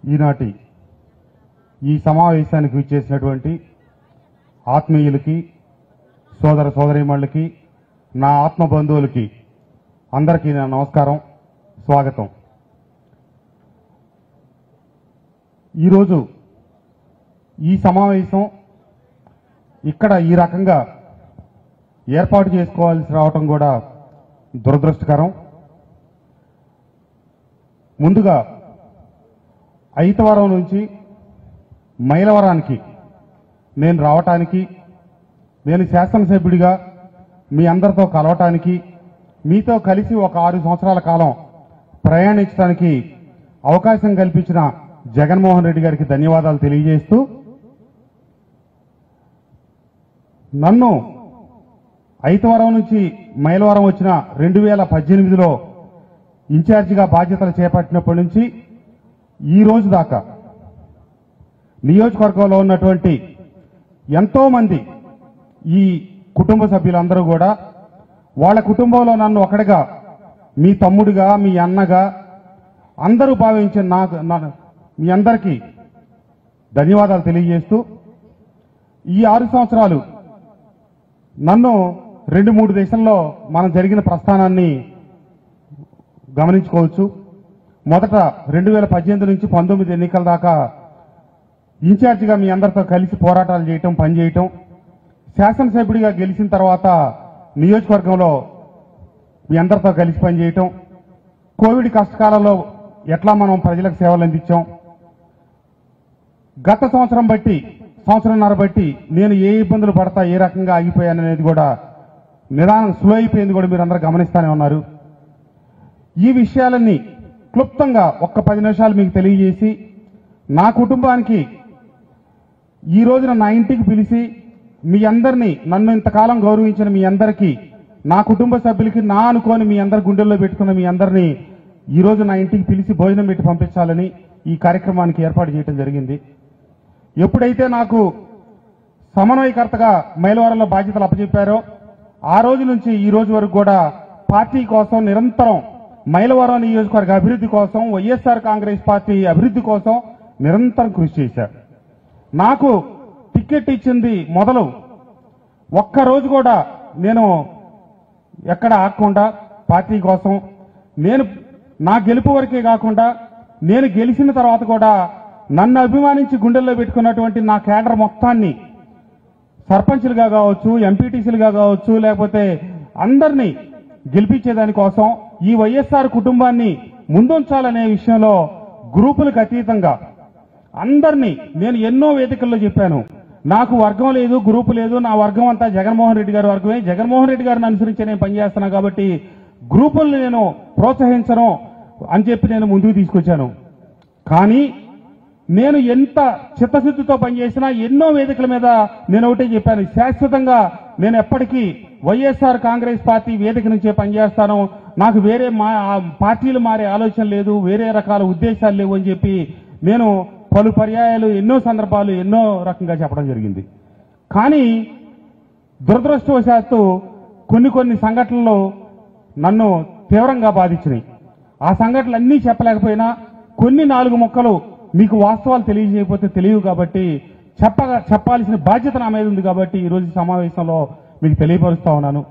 ఈనాటి ఈ సమావేశానికి విచ్చేసినటువంటి ఆత్మీయులకి సోదర సోదరీమణులకి నా ఆత్మ బంధువులకి అందరికీ నా నమస్కారం స్వాగతం ఈరోజు ఈ సమావేశం ఇక్కడ ఈ రకంగా ఏర్పాటు చేసుకోవాల్సి రావటం కూడా దురదృష్టకరం ముందుగా ఐతవరం నుంచి మైలవరానికి నేను రావటానికి నేను శాసనసభ్యుడిగా మీ అందరితో కలవటానికి మీతో కలిసి ఒక ఆరు సంవత్సరాల కాలం ప్రయాణించడానికి అవకాశం కల్పించిన జగన్మోహన్ రెడ్డి గారికి ధన్యవాదాలు తెలియజేస్తూ నన్ను ఐతవరం నుంచి మైలవరం వచ్చిన రెండు వేల పద్దెనిమిదిలో ఇన్ఛార్జిగా బాధ్యతలు చేపట్టినప్పటి నుంచి ఈ రోజు దాకా నియోజకవర్గంలో ఉన్నటువంటి ఎంతో మంది ఈ కుటుంబ సభ్యులందరూ కూడా వాళ్ళ కుటుంబంలో నన్ను ఒకటిగా మీ తమ్ముడిగా మీ అన్నగా అందరూ భావించిన నాకు నా- మీ అందరికీ ధన్యవాదాలు తెలియజేస్తూ ఈ ఆరు సంవత్సరాలు నన్ను రెండు మూడు దేశాల్లో మనం జరిగిన ప్రస్థానాన్ని గమనించుకోవచ్చు మొదట రెండు వేల పద్దెనిమిది నుంచి పంతొమ్మిది ఎన్నికల దాకా ఇన్ఛార్జిగా మీ అందరితో కలిసి పోరాటాలు చేయటం పనిచేయటం శాసనసభ్యుడిగా గెలిచిన తర్వాత నియోజకవర్గంలో మీ అందరితో కలిసి పనిచేయటం కోవిడ్ కష్టకాలంలో ఎట్లా మనం ప్రజలకు సేవలు అందించాం గత సంవత్సరం బట్టి సంవత్సరంన్నర బట్టి నేను ఏ ఇబ్బందులు పడతా ఏ రకంగా ఆగిపోయాననేది కూడా నిదానం స్లో అయిపోయింది కూడా మీరు అందరూ గమనిస్తానే ఉన్నారు ఈ విషయాలన్నీ క్లుప్తంగా ఒక్క పది నిమిషాలు మీకు తెలియజేసి నా కుటుంబానికి ఈ రోజున నా ఇంటికి పిలిచి మీ అందరినీ నన్ను ఇంతకాలం గౌరవించిన మీ అందరికీ నా కుటుంబ సభ్యులకి నా అనుకోని మీ అందరి గుండెల్లో పెట్టుకున్న మీ అందరినీ ఈ రోజు నా ఇంటికి పిలిచి భోజనం పెట్టి పంపించాలని ఈ కార్యక్రమానికి ఏర్పాటు చేయడం జరిగింది ఎప్పుడైతే నాకు సమన్వయకర్తగా మైలవరంలో బాధ్యతలు అప్పచెప్పారో ఆ రోజు నుంచి ఈ రోజు వరకు కూడా పార్టీ కోసం నిరంతరం మైలవరం నియోజకవర్గ అభివృద్ధి కోసం వైఎస్ఆర్ కాంగ్రెస్ పార్టీ అభివృద్ధి కోసం నిరంతరం కృషి చేశారు నాకు టికెట్ ఇచ్చింది మొదలు ఒక్క రోజు కూడా నేను ఎక్కడ ఆగకుండా పార్టీ కోసం నేను నా గెలుపు వరకే కాకుండా నేను గెలిచిన తర్వాత కూడా నన్ను అభిమానించి గుండెల్లో పెట్టుకున్నటువంటి నా కేడర్ మొత్తాన్ని సర్పంచులుగా కావచ్చు ఎంపీటీసీలుగా కావచ్చు లేకపోతే అందరినీ గెలిపించేదాని కోసం ఈ వైఎస్ఆర్ కుటుంబాన్ని ముందుంచాలనే విషయంలో గ్రూపులకు అతీతంగా అందరినీ నేను ఎన్నో వేదికల్లో చెప్పాను నాకు వర్గం లేదు గ్రూపు లేదు నా వర్గం అంతా జగన్మోహన్ రెడ్డి గారి వర్గమే జగన్మోహన్ రెడ్డి గారిని అనుసరించి నేను పనిచేస్తున్నాను కాబట్టి గ్రూపుల్ని నేను ప్రోత్సహించను అని చెప్పి నేను ముందుకు తీసుకొచ్చాను కానీ నేను ఎంత చిత్తశుద్ధితో పనిచేసినా ఎన్నో వేదికల మీద నేను ఒకటే చెప్పాను శాశ్వతంగా నేను ఎప్పటికీ వైఎస్ఆర్ కాంగ్రెస్ పార్టీ వేదిక నుంచే పనిచేస్తాను నాకు వేరే మా ఆ పార్టీలు మారే ఆలోచన లేదు వేరే రకాల ఉద్దేశాలు లేవు అని చెప్పి నేను పలు పర్యాయాలు ఎన్నో సందర్భాలు ఎన్నో రకంగా చెప్పడం జరిగింది కానీ దురదృష్టవశాత్తు కొన్ని కొన్ని సంఘటనలు నన్ను తీవ్రంగా బాధించినాయి ఆ సంఘటనలు అన్నీ చెప్పలేకపోయినా కొన్ని నాలుగు మొక్కలు మీకు వాస్తవాలు తెలియజేయకపోతే తెలియవు కాబట్టి చెప్పగా చెప్పాల్సిన బాధ్యత నా మీద ఉంది కాబట్టి ఈ రోజు ఈ సమావేశంలో మీకు తెలియపరుస్తా ఉన్నాను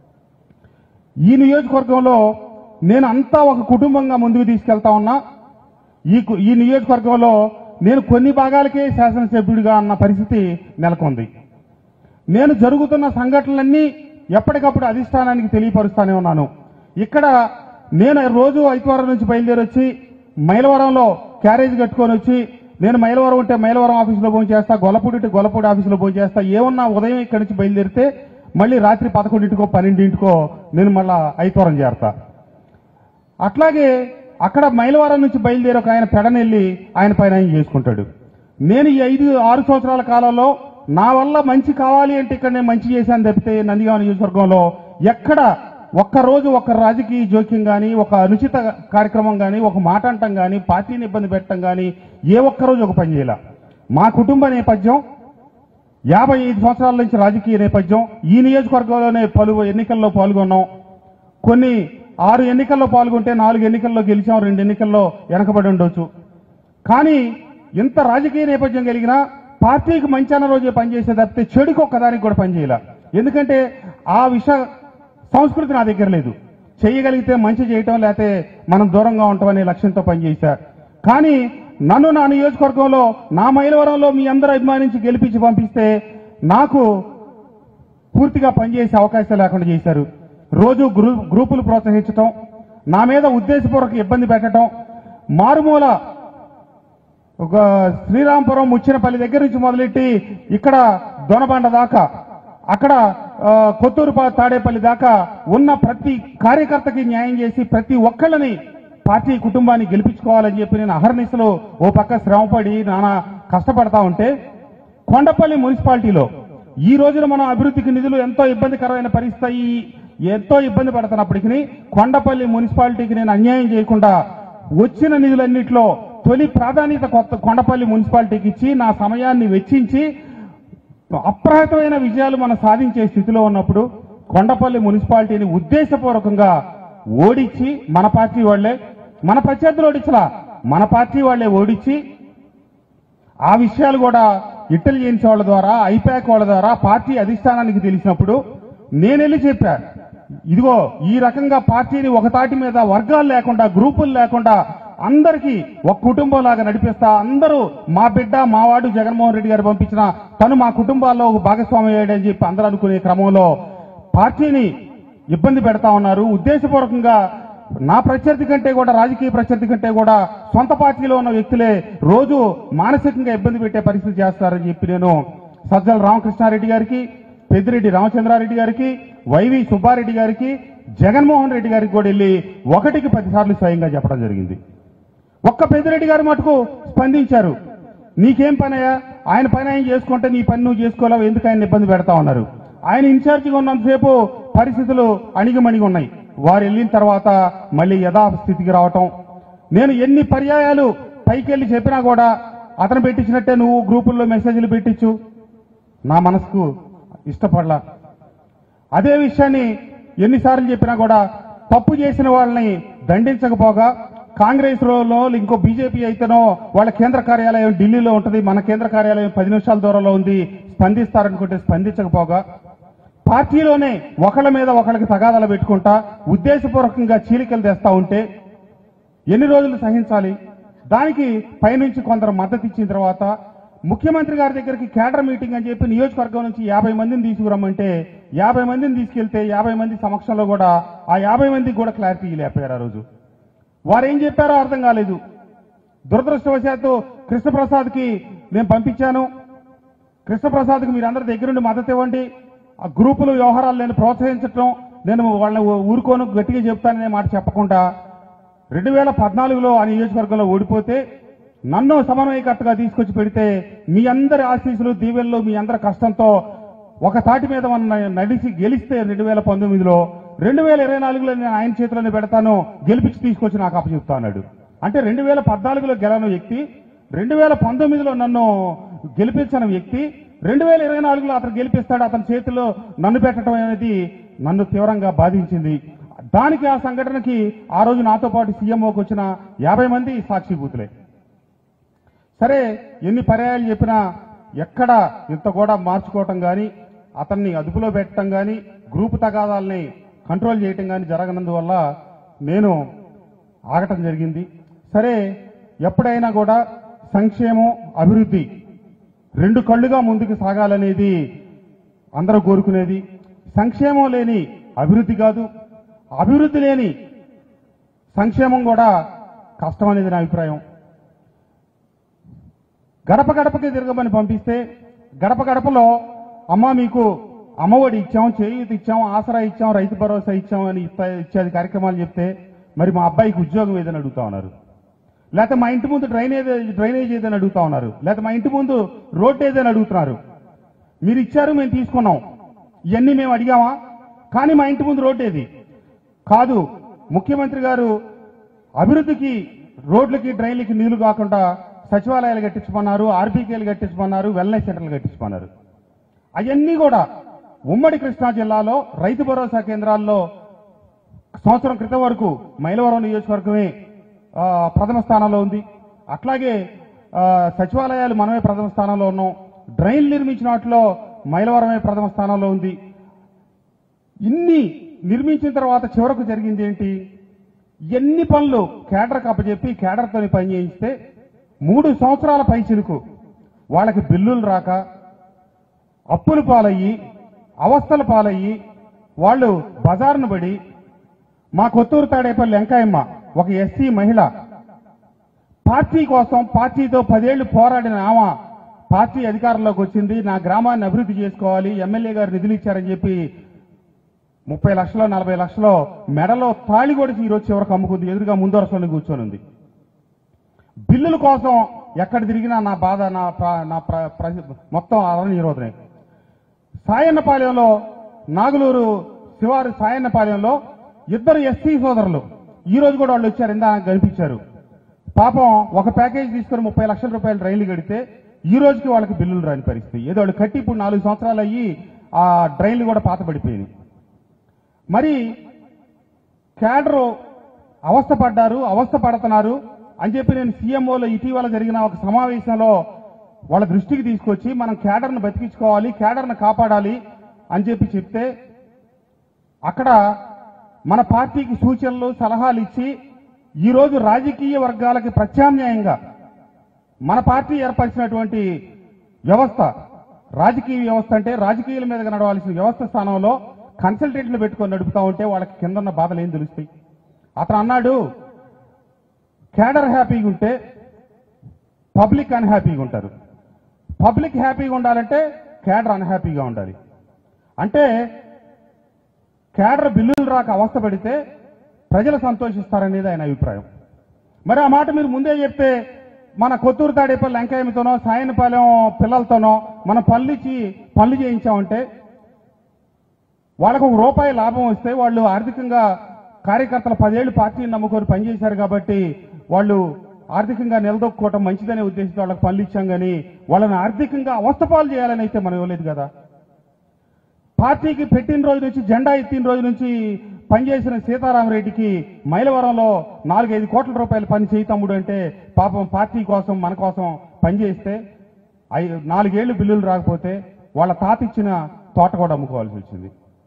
ఈ నియోజకవర్గంలో నేను అంతా ఒక కుటుంబంగా ముందుకు తీసుకెళ్తా ఉన్నా ఈ కు- ఈ నియోజకవర్గంలో నేను కొన్ని భాగాలకే శాసనసభ్యుడిగా అన్న పరిస్థితి నెలకొంది నేను జరుగుతున్న సంఘటనలన్నీ ఎప్పటికప్పుడు అధిష్టానానికి తెలియపరుస్తానే ఉన్నాను ఇక్కడ నేను రోజు ఐదువారం నుంచి బయలుదేరి వచ్చి మైలవరంలో క్యారేజ్ కట్టుకొని వచ్చి నేను మైలవరం ఉంటే మైలవరం ఆఫీసులో భోజనం చేస్తా గొల్లపూడి ఉంటే గొల్లపూడి ఆఫీసులో భోజనం చేస్తా ఏమన్నా ఉదయం ఇక్కడి నుంచి బయలుదేరితే మళ్ళీ రాత్రి పదకొండింటికో పన్నెండింటికో నేను మళ్ళా ఐదువారం చేరతా అట్లాగే అక్కడ మైలవరం నుంచి బయలుదేరి ఒక ఆయన పెడనెళ్ళి ఆయన పైన ఆయన చేసుకుంటాడు నేను ఈ ఐదు ఆరు సంవత్సరాల కాలంలో నా వల్ల మంచి కావాలి అంటే ఇక్కడ నేను మంచి చేశాను తప్పితే నందిగామ నియోజకవర్గంలో ఎక్కడ ఒక్క రోజు ఒక రాజకీయ జోక్యం కానీ ఒక అనుచిత కార్యక్రమం కానీ ఒక మాట అంటం కానీ పార్టీని ఇబ్బంది పెట్టడం కానీ ఏ ఒక్క రోజు ఒక పని చేయాల మా కుటుంబ నేపథ్యం యాభై ఐదు సంవత్సరాల నుంచి రాజకీయ నేపథ్యం ఈ నియోజకవర్గంలోనే పలు ఎన్నికల్లో పాల్గొన్నాం కొన్ని ఆరు ఎన్నికల్లో పాల్గొంటే నాలుగు ఎన్నికల్లో గెలిచాం రెండు ఎన్నికల్లో వెనకబడి ఉండొచ్చు కానీ ఇంత రాజకీయ నేపథ్యం కలిగిన పార్టీకి మంచి అన్న రోజే పనిచేసే తప్పితే చెడుకు ఒక్కదానికి కూడా పనిచేయాల ఎందుకంటే ఆ విష సంస్కృతి నా దగ్గర లేదు చేయగలిగితే మంచి చేయటం లేకపోతే మనం దూరంగా ఉంటాం అనే లక్ష్యంతో పనిచేశా కానీ నన్ను నా నియోజకవర్గంలో నా మైలవరంలో మీ అందరూ అభిమానించి గెలిపించి పంపిస్తే నాకు పూర్తిగా పనిచేసే అవకాశం లేకుండా చేశారు రోజు గ్రూ గ్రూపులు ప్రోత్సహించటం నా మీద ఉద్దేశపూర్వక ఇబ్బంది పెట్టడం మారుమూల ఒక శ్రీరాంపురం ముచ్చినపల్లి దగ్గర నుంచి మొదలెట్టి ఇక్కడ దొనబండ దాకా అక్కడ ఆ, కొత్తూరు పా- తాడేపల్లి దాకా ఉన్న ప్రతి కార్యకర్తకి న్యాయం చేసి ప్రతి ఒక్కళ్ళని పార్టీ కుటుంబాన్ని గెలిపించుకోవాలని చెప్పి నేను అహర్నిశలు ఓ పక్క శ్రమపడి నానా కష్టపడతా ఉంటే కొండపల్లి మున్సిపాలిటీలో ఈ రోజున మనం అభివృద్ధికి నిధులు ఎంతో ఇబ్బందికరమైన పరిస్థితి అయ్యి ఎంతో ఇబ్బంది పడుతున్నప్పటికీ కొండపల్లి మున్సిపాలిటీకి నేను అన్యాయం చేయకుండా వచ్చిన నిధులన్నింటిలో తొలి ప్రాధాన్యత కొత్త కొండపల్లి మున్సిపాలిటీకి ఇచ్చి నా సమయాన్ని వెచ్చించి అప్రహతమైన విజయాలు మనం సాధించే స్థితిలో ఉన్నప్పుడు కొండపల్లి మున్సిపాలిటీని ఉద్దేశపూర్వకంగా ఓడించి మన పార్టీ వాళ్లే మన ప్రత్యర్థులు ఓడించలా మన పార్టీ వాళ్లే ఓడించి ఆ విషయాలు కూడా ఇంటెలిజెన్స్ వాళ్ళ ద్వారా ఐపాక్ వాళ్ళ ద్వారా పార్టీ అధిష్టానానికి తెలిసినప్పుడు నేను వెళ్ళి చెప్పా ఇదిగో ఈ రకంగా పార్టీని ఒక తాటి మీద వర్గాలు లేకుండా గ్రూపులు లేకుండా అందరికీ ఒక కుటుంబం లాగా నడిపిస్తా అందరూ మా బిడ్డ మావాడు జగన్మోహన్ రెడ్డి గారు పంపించిన తను మా కుటుంబాల్లో ఒక భాగస్వామి అయ్యాడని చెప్పి అందరూ అనుకునే క్రమంలో పార్టీని ఇబ్బంది పెడతా ఉన్నారు ఉద్దేశపూర్వకంగా నా ప్రత్యర్థి కంటే కూడా రాజకీయ ప్రత్యర్థి కంటే కూడా సొంత పార్టీలో ఉన్న వ్యక్తులే రోజు మానసికంగా ఇబ్బంది పెట్టే పరిస్థితి చేస్తారని చెప్పి నేను సజ్జల రామకృష్ణారెడ్డి గారికి పెద్దిరెడ్డి రామచంద్రారెడ్డి గారికి వైవి సుబ్బారెడ్డి గారికి జగన్మోహన్ రెడ్డి గారికి కూడా వెళ్ళి ఒకటికి పదిసార్లు స్వయంగా చెప్పడం జరిగింది ఒక్క పెద్దిరెడ్డి గారు మటుకు స్పందించారు నీకేం పనయ్యా ఆయన పని ఆయన చేసుకుంటే నీ పని నువ్వు చేసుకోలేవు ఎందుకు ఆయన ఇబ్బంది పెడతా ఉన్నారు ఆయన ఇన్ఛార్జిగా ఉన్నంతసేపు పరిస్థితులు అణిగిమణిగి ఉన్నాయి వారు వెళ్ళిన తర్వాత మళ్ళీ యథాస్థితికి రావటం నేను ఎన్ని పర్యాయాలు పైకి వెళ్ళి చెప్పినా కూడా అతను పెట్టించినట్టే నువ్వు గ్రూపుల్లో మెసేజ్లు పెట్టించు నా మనసుకు ఇష్టపడలా అదే విషయాన్ని ఎన్నిసార్లు చెప్పినా కూడా తప్పు చేసిన వాళ్ళని దండించకపోగా కాంగ్రెస్ లో ఇంకో బీజేపీ అయితేనో వాళ్ళ కేంద్ర కార్యాలయం ఢిల్లీలో ఉంటుంది మన కేంద్ర కార్యాలయం పది నిమిషాల దూరంలో ఉంది స్పందిస్తారనుకుంటే స్పందించకపోగా పార్టీలోనే ఒకళ్ళ మీద ఒకళ్ళకి తగాదాలు పెట్టుకుంటా ఉద్దేశపూర్వకంగా చీలికలు తెస్తా ఉంటే ఎన్ని రోజులు సహించాలి దానికి పైనుంచి కొందరు మద్దతు ఇచ్చిన తర్వాత ముఖ్యమంత్రి గారి దగ్గరికి కేడర్ మీటింగ్ అని చెప్పి నియోజకవర్గం నుంచి యాభై మందిని తీసుకురమ్మంటే యాభై మందిని తీసుకెళ్తే యాభై మంది సమక్షంలో కూడా ఆ యాభై మందికి కూడా క్లారిటీ లేకపోయారు ఆ రోజు వారు ఏం చెప్పారో అర్థం కాలేదు దురదృష్టవశాత్తు కృష్ణప్రసాద్కి నేను పంపించాను కృష్ణప్రసాద్కి మీరందరి దగ్గరుండి మద్దతు ఇవ్వండి ఆ గ్రూపులు వ్యవహారాలు నేను ప్రోత్సహించటం నేను వాళ్ళని ఊరుకోను గట్టిగా చెప్తాననే మాట చెప్పకుండా రెండు వేల పద్నాలుగులో ఆ నియోజకవర్గంలో ఓడిపోతే నన్ను సమన్వయకర్తగా తీసుకొచ్చి పెడితే మీ అందరి ఆశీస్సులు దీవెల్లో మీ అందరి కష్టంతో ఒక తాటి మీద మన నడిచి గెలిస్తే రెండు వేల పంతొమ్మిదిలో రెండు వేల ఇరవై నాలుగులో నేను ఆయన చేతిలోనే పెడతాను గెలిపించి తీసుకొచ్చి నాకు అప్పచెప్తా అన్నాడు అంటే రెండు వేల పద్నాలుగులో గెలవని వ్యక్తి రెండు వేల పంతొమ్మిదిలో నన్ను గెలిపించిన వ్యక్తి రెండు వేల ఇరవై నాలుగులో అతను గెలిపిస్తాడు అతని చేతిలో నన్ను పెట్టడం అనేది నన్ను తీవ్రంగా బాధించింది దానికి ఆ సంఘటనకి ఆ రోజు నాతో పాటు సీఎంఓకి వచ్చిన యాభై మంది సాక్షిభూతులే సరే ఎన్ని పర్యాయాలు చెప్పినా ఎక్కడ ఇంత కూడా మార్చుకోవటం కానీ అతన్ని అదుపులో పెట్టడం కానీ గ్రూపు తగాదాలని కంట్రోల్ చేయటం కానీ జరగనందువల్ల నేను ఆగటం జరిగింది సరే ఎప్పుడైనా కూడా సంక్షేమం అభివృద్ధి రెండు కళ్ళుగా ముందుకు సాగాలనేది అందరూ కోరుకునేది సంక్షేమం లేని అభివృద్ధి కాదు అభివృద్ధి లేని సంక్షేమం కూడా కష్టం అనేది నా అభిప్రాయం గడప గడపకి తిరగమని పంపిస్తే గడప గడపలో అమ్మ మీకు అమ్మఒడి ఇచ్చాం చేయూత ఇచ్చాం ఆసరా ఇచ్చాం రైతు భరోసా ఇచ్చాం అని ఇస్తా- ఇచ్చేది కార్యక్రమాలు చెప్తే మరి మా అబ్బాయికి ఉద్యోగం ఏదని అడుగుతా ఉన్నారు లేకపోతే మా ఇంటి ముందు డ్రైనేజ్ డ్రైనేజ్ ఏదని అడుగుతా ఉన్నారు లేకపోతే మా ఇంటి ముందు రోడ్డు ఏదని అడుగుతున్నారు మీరు ఇచ్చారు మేము తీసుకున్నాం ఇవన్నీ మేము అడిగామా కానీ మా ఇంటి ముందు రోడ్డు ఏది కాదు ముఖ్యమంత్రి గారు అభివృద్ధికి రోడ్లకి డ్రైన్లకి నీళ్లు కాకుండా సచివాలయాలు కట్టించమన్నారు ఆర్బీకేలు కట్టించమన్నారు వెల్నెస్ సెంటర్లు కట్టించమన్నారు అవన్నీ కూడా ఉమ్మడి కృష్ణా జిల్లాలో రైతు భరోసా కేంద్రాల్లో సంవత్సరం క్రితం వరకు మైలవరం నియోజకవర్గమే ఆ, ప్రథమ స్థానంలో ఉంది అట్లాగే ఆ, సచివాలయాలు మనమే ప్రథమ స్థానంలో ఉన్నాం డ్రైన్ నిర్మించిన వాటిలో మైలవరమే ప్రథమ స్థానంలో ఉంది ఇన్ని నిర్మించిన తర్వాత చివరకు జరిగింది ఏంటి ఎన్ని పనులు కేడర్కి అప్పచెప్పి కేడర్తో పని చేయిస్తే మూడు సంవత్సరాల పై చిలుకు వాళ్ళకి బిల్లులు రాక అప్పుల పాలయ్యి అవస్థల పాలయ్యి వాళ్ళు బజారును పడి మా కొత్తూరు తాడేపల్లి వెంకాయమ్మ ఒక ఎస్సీ మహిళ పార్టీ కోసం పార్టీతో పదేళ్లు పోరాడిన ఆమె పార్టీ అధికారంలోకి వచ్చింది నా గ్రామాన్ని అభివృద్ధి చేసుకోవాలి ఎమ్మెల్యే గారు నిధులు ఇచ్చారని చెప్పి ముప్పై లక్షలో నలభై లక్షలో మెడలో తాళి కొడిచి ఈరోజు చివరికి అమ్ముకుంది ఎదురుగా ముందు వరుసలో కూర్చొని ఉంది బిల్లుల కోసం ఎక్కడ తిరిగినా నా బాధ నా ప్ర- నా ప్ర- ప్ర- మొత్తం అరణ్య నిరోధనే సాయన్నపాలెంలో నాగులూరు శివారు సాయన్నపాలెంలో ఇద్దరు ఎస్సీ సోదరులు ఈ రోజు కూడా వాళ్ళు వచ్చారు ఇందా కనిపించారు పాపం ఒక ప్యాకేజ్ తీసుకుని ముప్పై లక్షల రూపాయలు రైలు కడితే ఈ రోజుకి వాళ్ళకి బిల్లులు రాని పరిస్థితి ఏదో వాళ్ళు కట్టి ఇప్పుడు నాలుగు సంవత్సరాలు అయ్యి ఆ డ్రైన్లు కూడా పాత పడిపోయినాయి మరి క్యాడరు అవస్థ పడ్డారు అవస్థ పడుతున్నారు అని చెప్పి నేను సీఎంఓలో ఇటీవల జరిగిన ఒక సమావేశంలో వాళ్ళ దృష్టికి తీసుకొచ్చి మనం క్యాడర్ను బతికించుకోవాలి క్యాడర్ను కాపాడాలి అని చెప్పి చెప్తే అక్కడ మన పార్టీకి సూచనలు సలహాలు ఇచ్చి ఈరోజు రాజకీయ వర్గాలకి ప్రత్యామ్నాయంగా మన పార్టీ ఏర్పరిచినటువంటి వ్యవస్థ రాజకీయ వ్యవస్థ అంటే రాజకీయాల మీద నడవాల్సిన వ్యవస్థ స్థానంలో కన్సల్టెంట్లు పెట్టుకొని నడుపుతా ఉంటే వాళ్ళకి కింద ఉన్న బాధలు ఏం తెలుస్తాయి అతను అన్నాడు క్యాడర్ హ్యాపీగా ఉంటే పబ్లిక్ అన్హ్యాపీగా ఉంటారు పబ్లిక్ హ్యాపీగా ఉండాలంటే క్యాడర్ అన్హ్యాపీగా ఉండాలి అంటే క్యాడర్ బిల్లులు రాక అవస్థ పడితే ప్రజలు సంతోషిస్తారనేది ఆయన అభిప్రాయం మరి ఆ మాట మీరు ముందే చెప్తే మన కొత్తూరు తాడేపల్లి వెంకయ్యతోనో సాయనపాలెం పిల్లలతోనో మనం పనులు ఇచ్చి పనులు చేయించామంటే వాళ్ళకు ఒక రూపాయి లాభం వస్తే వాళ్ళు ఆర్థికంగా కార్యకర్తలు పదేళ్లు పార్టీని నమ్ముకొని పనిచేశారు కాబట్టి వాళ్ళు ఆర్థికంగా నిలదొక్కుకోవటం మంచిదనే ఉద్దేశంతో వాళ్ళకి పనులు ఇచ్చాం కానీ వాళ్ళని ఆర్థికంగా అవస్థపాలు చేయాలని అయితే మనం ఇవ్వలేదు కదా పార్టీకి పెట్టిన రోజు నుంచి జెండా ఎత్తిన రోజు నుంచి పనిచేసిన సీతారామరెడ్డికి మైలవరంలో నాలుగైదు కోట్ల రూపాయలు పని చేయి తమ్ముడు అంటే పాపం పార్టీ కోసం మన కోసం పనిచేస్తే ఐ- నాలుగేళ్లు బిల్లులు రాకపోతే వాళ్ళ తాత ఇచ్చిన తోట కూడా అమ్ముకోవాల్సి వచ్చింది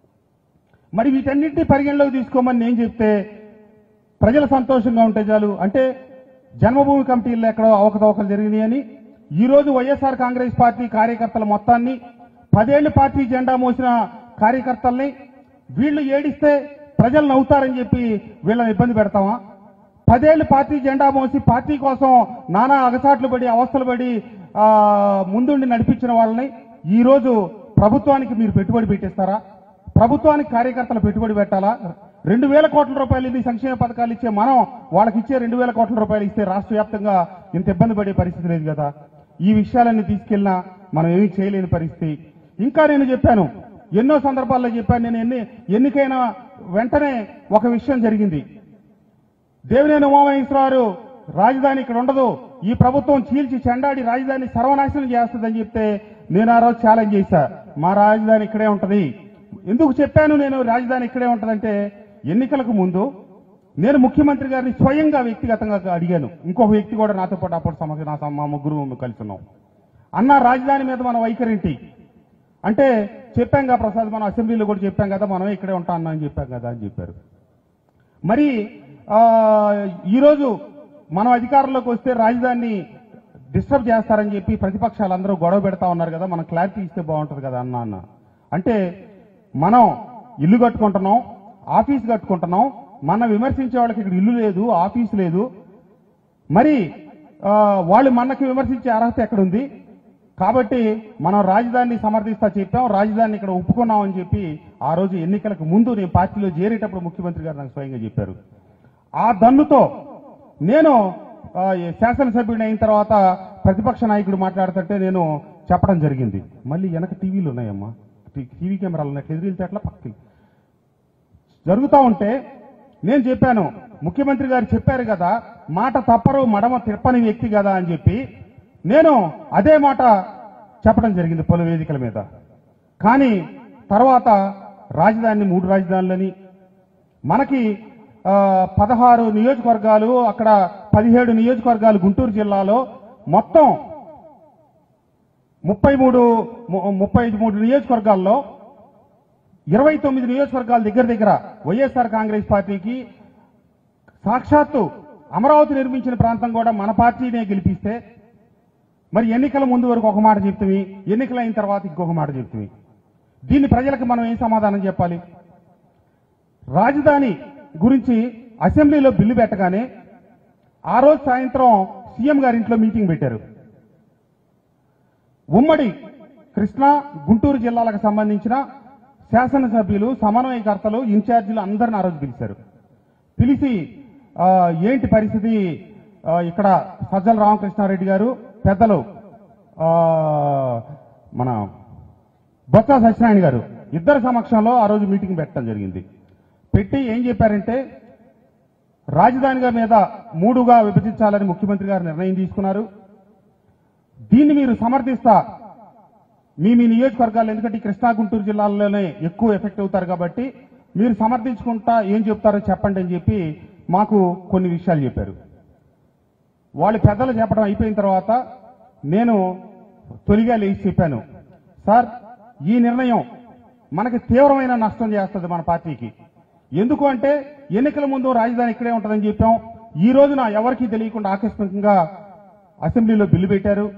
మరి వీటన్నింటినీ పరిగణలోకి తీసుకోమని నేను చెప్తే ప్రజలు సంతోషంగా ఉంటే చాలు అంటే జన్మభూమి కమిటీల్లో ఎక్కడో అవకతవకలు జరిగినాయని ఈ రోజు వైఎస్ఆర్ కాంగ్రెస్ పార్టీ కార్యకర్తల మొత్తాన్ని పదేళ్లు పార్టీ జెండా మోసిన కార్యకర్తల్ని వీళ్ళు ఏడిస్తే ప్రజలు నవ్వుతారని చెప్పి వీళ్ళని ఇబ్బంది పెడతామా పదేళ్లు పార్టీ జెండా మోసి పార్టీ కోసం నానా అగసాట్లు పడి అవస్థలు పడి ఆ, ముందుండి నడిపించిన వాళ్ళని ఈ రోజు ప్రభుత్వానికి మీరు పెట్టుబడి పెట్టిస్తారా ప్రభుత్వానికి కార్యకర్తలు పెట్టుబడి పెట్టాలా రెండు వేల కోట్ల రూపాయలు ఇన్ని సంక్షేమ పథకాలు ఇచ్చే మనం వాళ్ళకి ఇచ్చే రెండు వేల కోట్ల రూపాయలు ఇస్తే రాష్ట్ర వ్యాప్తంగా ఇంత ఇబ్బంది పడే పరిస్థితి లేదు కదా ఈ విషయాలన్నీ తీసుకెళ్ళినా మనం ఏమీ చేయలేని పరిస్థితి ఇంకా నేను చెప్పాను ఎన్నో సందర్భాల్లో చెప్పాను నేను ఎన్ని ఎన్నికైన వెంటనే ఒక విషయం జరిగింది దేవినేని ఉమామహేశ్వరరావు రాజధాని ఇక్కడ ఉండదు ఈ ప్రభుత్వం చీల్చి చెండాడి రాజధాని సర్వనాశనం చేస్తుందని చెప్తే నేను ఆ రోజు ఛాలెంజ్ చేశా మా రాజధాని ఇక్కడే ఉంటది ఎందుకు చెప్పాను నేను రాజధాని ఇక్కడే ఉంటదంటే ఎన్నికలకు ముందు నేను ముఖ్యమంత్రి గారిని స్వయంగా వ్యక్తిగతంగా అడిగాను ఇంకొక వ్యక్తి కూడా నాతో పాటు అప్పుడు సమస్య నా సమ- మా ముగ్గురు కలిసి ఉన్నాం అన్న రాజధాని మీద మన వైఖరేంటి అంటే చెప్పాం కదా ప్రసాద్ మనం అసెంబ్లీలో కూడా చెప్పాం కదా మనం ఇక్కడే ఉంటాం అన్నా అని చెప్పాం కదా అని చెప్పారు మరి ఆ, ఈరోజు మనం అధికారంలోకి వస్తే రాజధానిని డిస్టర్బ్ చేస్తారని చెప్పి ప్రతిపక్షాలందరూ గొడవ పెడతా ఉన్నారు కదా మనం క్లారిటీ ఇస్తే బాగుంటుంది కదా అన్న అన్న అంటే మనం ఇల్లు కట్టుకుంటున్నాం ఆఫీస్ కట్టుకుంటున్నాం మన విమర్శించే వాళ్ళకి ఇక్కడ ఇల్లు లేదు ఆఫీస్ లేదు మరి ఆ, వాళ్ళు మనకి విమర్శించే అర్హత ఎక్కడుంది కాబట్టి మనం రాజధానిని సమర్థిస్తా చెప్పాం రాజధానిని ఇక్కడ ఒప్పుకున్నాం అని చెప్పి ఆ రోజు ఎన్నికలకు ముందు నేను పార్టీలో చేరేటప్పుడు ముఖ్యమంత్రి గారు నాకు స్వయంగా చెప్పారు ఆ దన్నుతో నేను ఆ, ఈ శాసనసభ్యుడిని అయిన తర్వాత ప్రతిపక్ష నాయకుడు మాట్లాడుతుంటే నేను చెప్పడం జరిగింది మళ్ళీ వెనక టీవీలు ఉన్నాయమ్మా టీ- టీవీ కెమెరాలు ఉన్నాయి ఎదురు అట్లా పక్కకి జరుగుతూ ఉంటే నేను చెప్పాను ముఖ్యమంత్రి గారు చెప్పారు కదా మాట తప్పరు మడమ తిప్పని వ్యక్తి కదా అని చెప్పి నేను అదే మాట చెప్పడం జరిగింది పలు వేదికల మీద కానీ తర్వాత రాజధానిని మూడు రాజధానులని మనకి ఆ, పదహారు నియోజకవర్గాలు అక్కడ పదిహేడు నియోజకవర్గాలు గుంటూరు జిల్లాలో మొత్తం ముప్పై మూడు ము- ముప్పై మూడు నియోజకవర్గాల్లో ఇరవై తొమ్మిది నియోజకవర్గాల దగ్గర దగ్గర వైఎస్ఆర్ కాంగ్రెస్ పార్టీకి సాక్షాత్తు అమరావతి నిర్మించిన ప్రాంతం కూడా మన పార్టీనే గెలిపిస్తే మరి ఎన్నికల ముందు వరకు ఒక మాట చెప్తుంది ఎన్నికలు అయిన తర్వాత ఇంకొక మాట చెప్తుంది దీన్ని ప్రజలకు మనం ఏం సమాధానం చెప్పాలి రాజధాని గురించి అసెంబ్లీలో బిల్లు పెట్టగానే ఆ రోజు సాయంత్రం సీఎం గారి ఇంట్లో మీటింగ్ పెట్టారు ఉమ్మడి కృష్ణా గుంటూరు జిల్లాలకు సంబంధించిన శాసనసభ్యులు సమన్వయకర్తలు ఇన్ఛార్జీలు అందరిని ఆ రోజు పిలిచారు పిలిచి ఆ, ఏంటి పరిస్థితి ఆ, ఇక్కడ సజ్జల రామకృష్ణారెడ్డి గారు పెద్దలు ఆ, మన బొత్స సత్యనారాయణ గారు ఇద్దరు సమక్షంలో ఆ రోజు మీటింగ్ పెట్టడం జరిగింది పెట్టి ఏం చెప్పారంటే రాజధానిగా మీద మూడుగా విభజించాలని ముఖ్యమంత్రి గారు నిర్ణయం తీసుకున్నారు దీన్ని మీరు సమర్థిస్తా మీ మీ నియోజకవర్గాలు ఎందుకంటే ఈ కృష్ణా గుంటూరు జిల్లాల్లోనే ఎక్కువ ఎఫెక్ట్ అవుతారు కాబట్టి మీరు సమర్థించుకుంటా ఏం చెప్తారో చెప్పండి అని చెప్పి మాకు కొన్ని విషయాలు చెప్పారు వాళ్ళు పెద్దలు చెప్పడం అయిపోయిన తర్వాత నేను తొలిగా లేచి చెప్పాను సార్ ఈ నిర్ణయం మనకి తీవ్రమైన నష్టం చేస్తుంది మన పార్టీకి ఎందుకు అంటే ఎన్నికల ముందు రాజధాని ఇక్కడే ఉంటుందని చెప్పాం ఈ రోజున ఎవరికీ తెలియకుండా ఆకస్మికంగా అసెంబ్లీలో బిల్లు పెట్టారు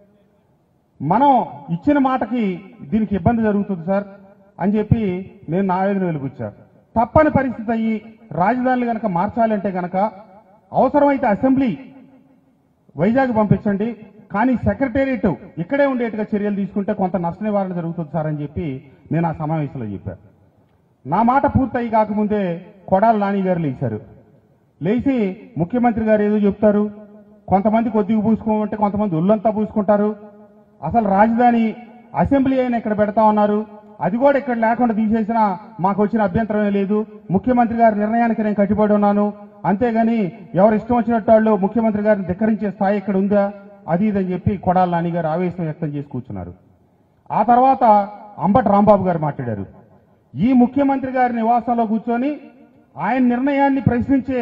మనం ఇచ్చిన మాటకి దీనికి ఇబ్బంది జరుగుతుంది సార్ అని చెప్పి నేను నా ఆవేదన వెలుగుచ్చా తప్పని పరిస్థితి అయ్యి రాజధానులు గనక మార్చాలంటే గనక అవసరమైతే అసెంబ్లీ వైజాగ్ పంపించండి కానీ సెక్రటేరియట్ ఇక్కడే ఉండేట్టుగా చర్యలు తీసుకుంటే కొంత నష్ట నివారణ జరుగుతుంది సార్ అని చెప్పి నేను ఆ సమావేశంలో చెప్పాను నా మాట పూర్తయి కాకముందే కొడాల నాని గారు లేచారు లేచి ముఖ్యమంత్రి గారు ఏదో చెప్తారు కొంతమంది కొద్దిగా పూసుకోమంటే కొంతమంది ఒళ్ళంతా పూసుకుంటారు అసలు రాజధాని అసెంబ్లీ అయినా ఇక్కడ పెడతా ఉన్నారు అది కూడా ఇక్కడ లేకుండా తీసేసినా మాకు వచ్చిన అభ్యంతరమే లేదు ముఖ్యమంత్రి గారి నిర్ణయానికి నేను కట్టుబడి ఉన్నాను అంతేగాని ఎవరు ఇష్టం వచ్చినట్టు వాళ్ళు ముఖ్యమంత్రి గారిని ధిక్కరించే స్థాయి ఇక్కడ ఉందా అది ఇదని చెప్పి కొడాల నాని గారు ఆవేశం వ్యక్తం చేసి కూర్చున్నారు ఆ తర్వాత అంబటి రాంబాబు గారు మాట్లాడారు ఈ ముఖ్యమంత్రి గారి నివాసంలో కూర్చొని ఆయన నిర్ణయాన్ని ప్రశ్నించే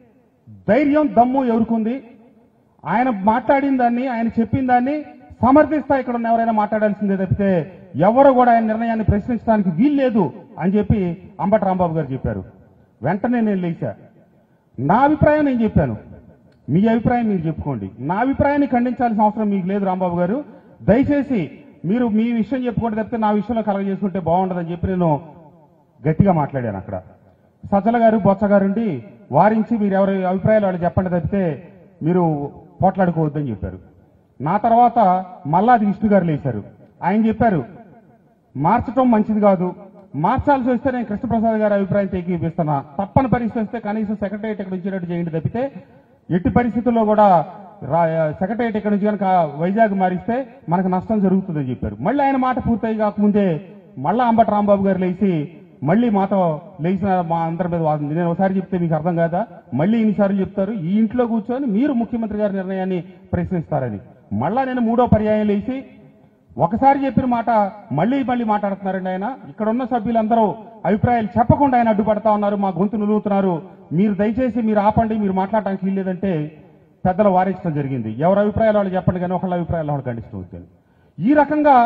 ధైర్యం దమ్ము ఎవరుకుంది ఆయన మాట్లాడిన దాన్ని ఆయన చెప్పిన దాన్ని సమర్థిస్తా ఇక్కడ ఉన్న ఎవరైనా మాట్లాడాల్సిందే తప్పితే ఎవరు కూడా ఆయన నిర్ణయాన్ని ప్రశ్నించడానికి వీల్లేదు అని చెప్పి అంబటి రాంబాబు గారు చెప్పారు వెంటనే నేను లేచా నా అభిప్రాయం నేను చెప్పాను మీ అభిప్రాయం మీరు చెప్పుకోండి నా అభిప్రాయాన్ని ఖండించాల్సిన అవసరం మీకు లేదు రాంబాబు గారు దయచేసి మీరు మీ విషయం చెప్పుకోండి తప్పితే నా విషయంలో కలగ చేసుకుంటే బాగుండదని చెప్పి నేను గట్టిగా మాట్లాడాను అక్కడ సజ్జల గారు బొత్స గారుండి వారించి మీరు ఎవరి అభిప్రాయాలు వాళ్ళు చెప్పండి తప్పితే మీరు పోట్లాడుకోవద్దని చెప్పారు నా తర్వాత మల్లాది విష్ణు గారు లేచారు ఆయన చెప్పారు మార్చడం మంచిది కాదు మార్చాల్సి వస్తే నేను కృష్ణప్రసాద్ గారి అభిప్రాయం ఏకీపిస్తున్నా తప్పని పరిస్థితి వస్తే కనీసం సెక్రటరియట్ ఇక్కడ ఉంచేటట్టు చేయండి తప్పితే ఎట్టి పరిస్థితుల్లో కూడా సెక్రటరియట్ ఇక్కడ నుంచి కనుక వైజాగ్ మారిస్తే మనకు నష్టం జరుగుతుందని చెప్పారు మళ్ళీ ఆయన మాట పూర్తయి కాకముందే మళ్ళా అంబటి రాంబాబు గారు లేచి మళ్ళీ మాతో లేచిన మా అందరి మీద వాదింది నేను ఒకసారి చెప్తే మీకు అర్థం కాదా మళ్ళీ ఇన్నిసార్లు చెప్తారు ఈ ఇంట్లో కూర్చొని మీరు ముఖ్యమంత్రి గారి నిర్ణయాన్ని ప్రశ్నిస్తారని మళ్ళా నేను మూడో పర్యాయం లేచి ఒకసారి చెప్పిన మాట మళ్ళీ మళ్ళీ మాట్లాడుతున్నారండి ఆయన ఇక్కడ ఉన్న సభ్యులందరూ అభిప్రాయాలు చెప్పకుండా ఆయన అడ్డుపడతా ఉన్నారు మా గొంతు నిలుగుతున్నారు మీరు దయచేసి మీరు ఆపండి మీరు మాట్లాడటానికి వీల్లేదంటే పెద్దలు వారించడం జరిగింది ఎవరి అభిప్రాయాలు వాళ్ళు చెప్పండి కానీ ఒకళ్ళ అభిప్రాయాలు వాళ్ళు ఖండిస్తూ వచ్చాను ఈ రకంగా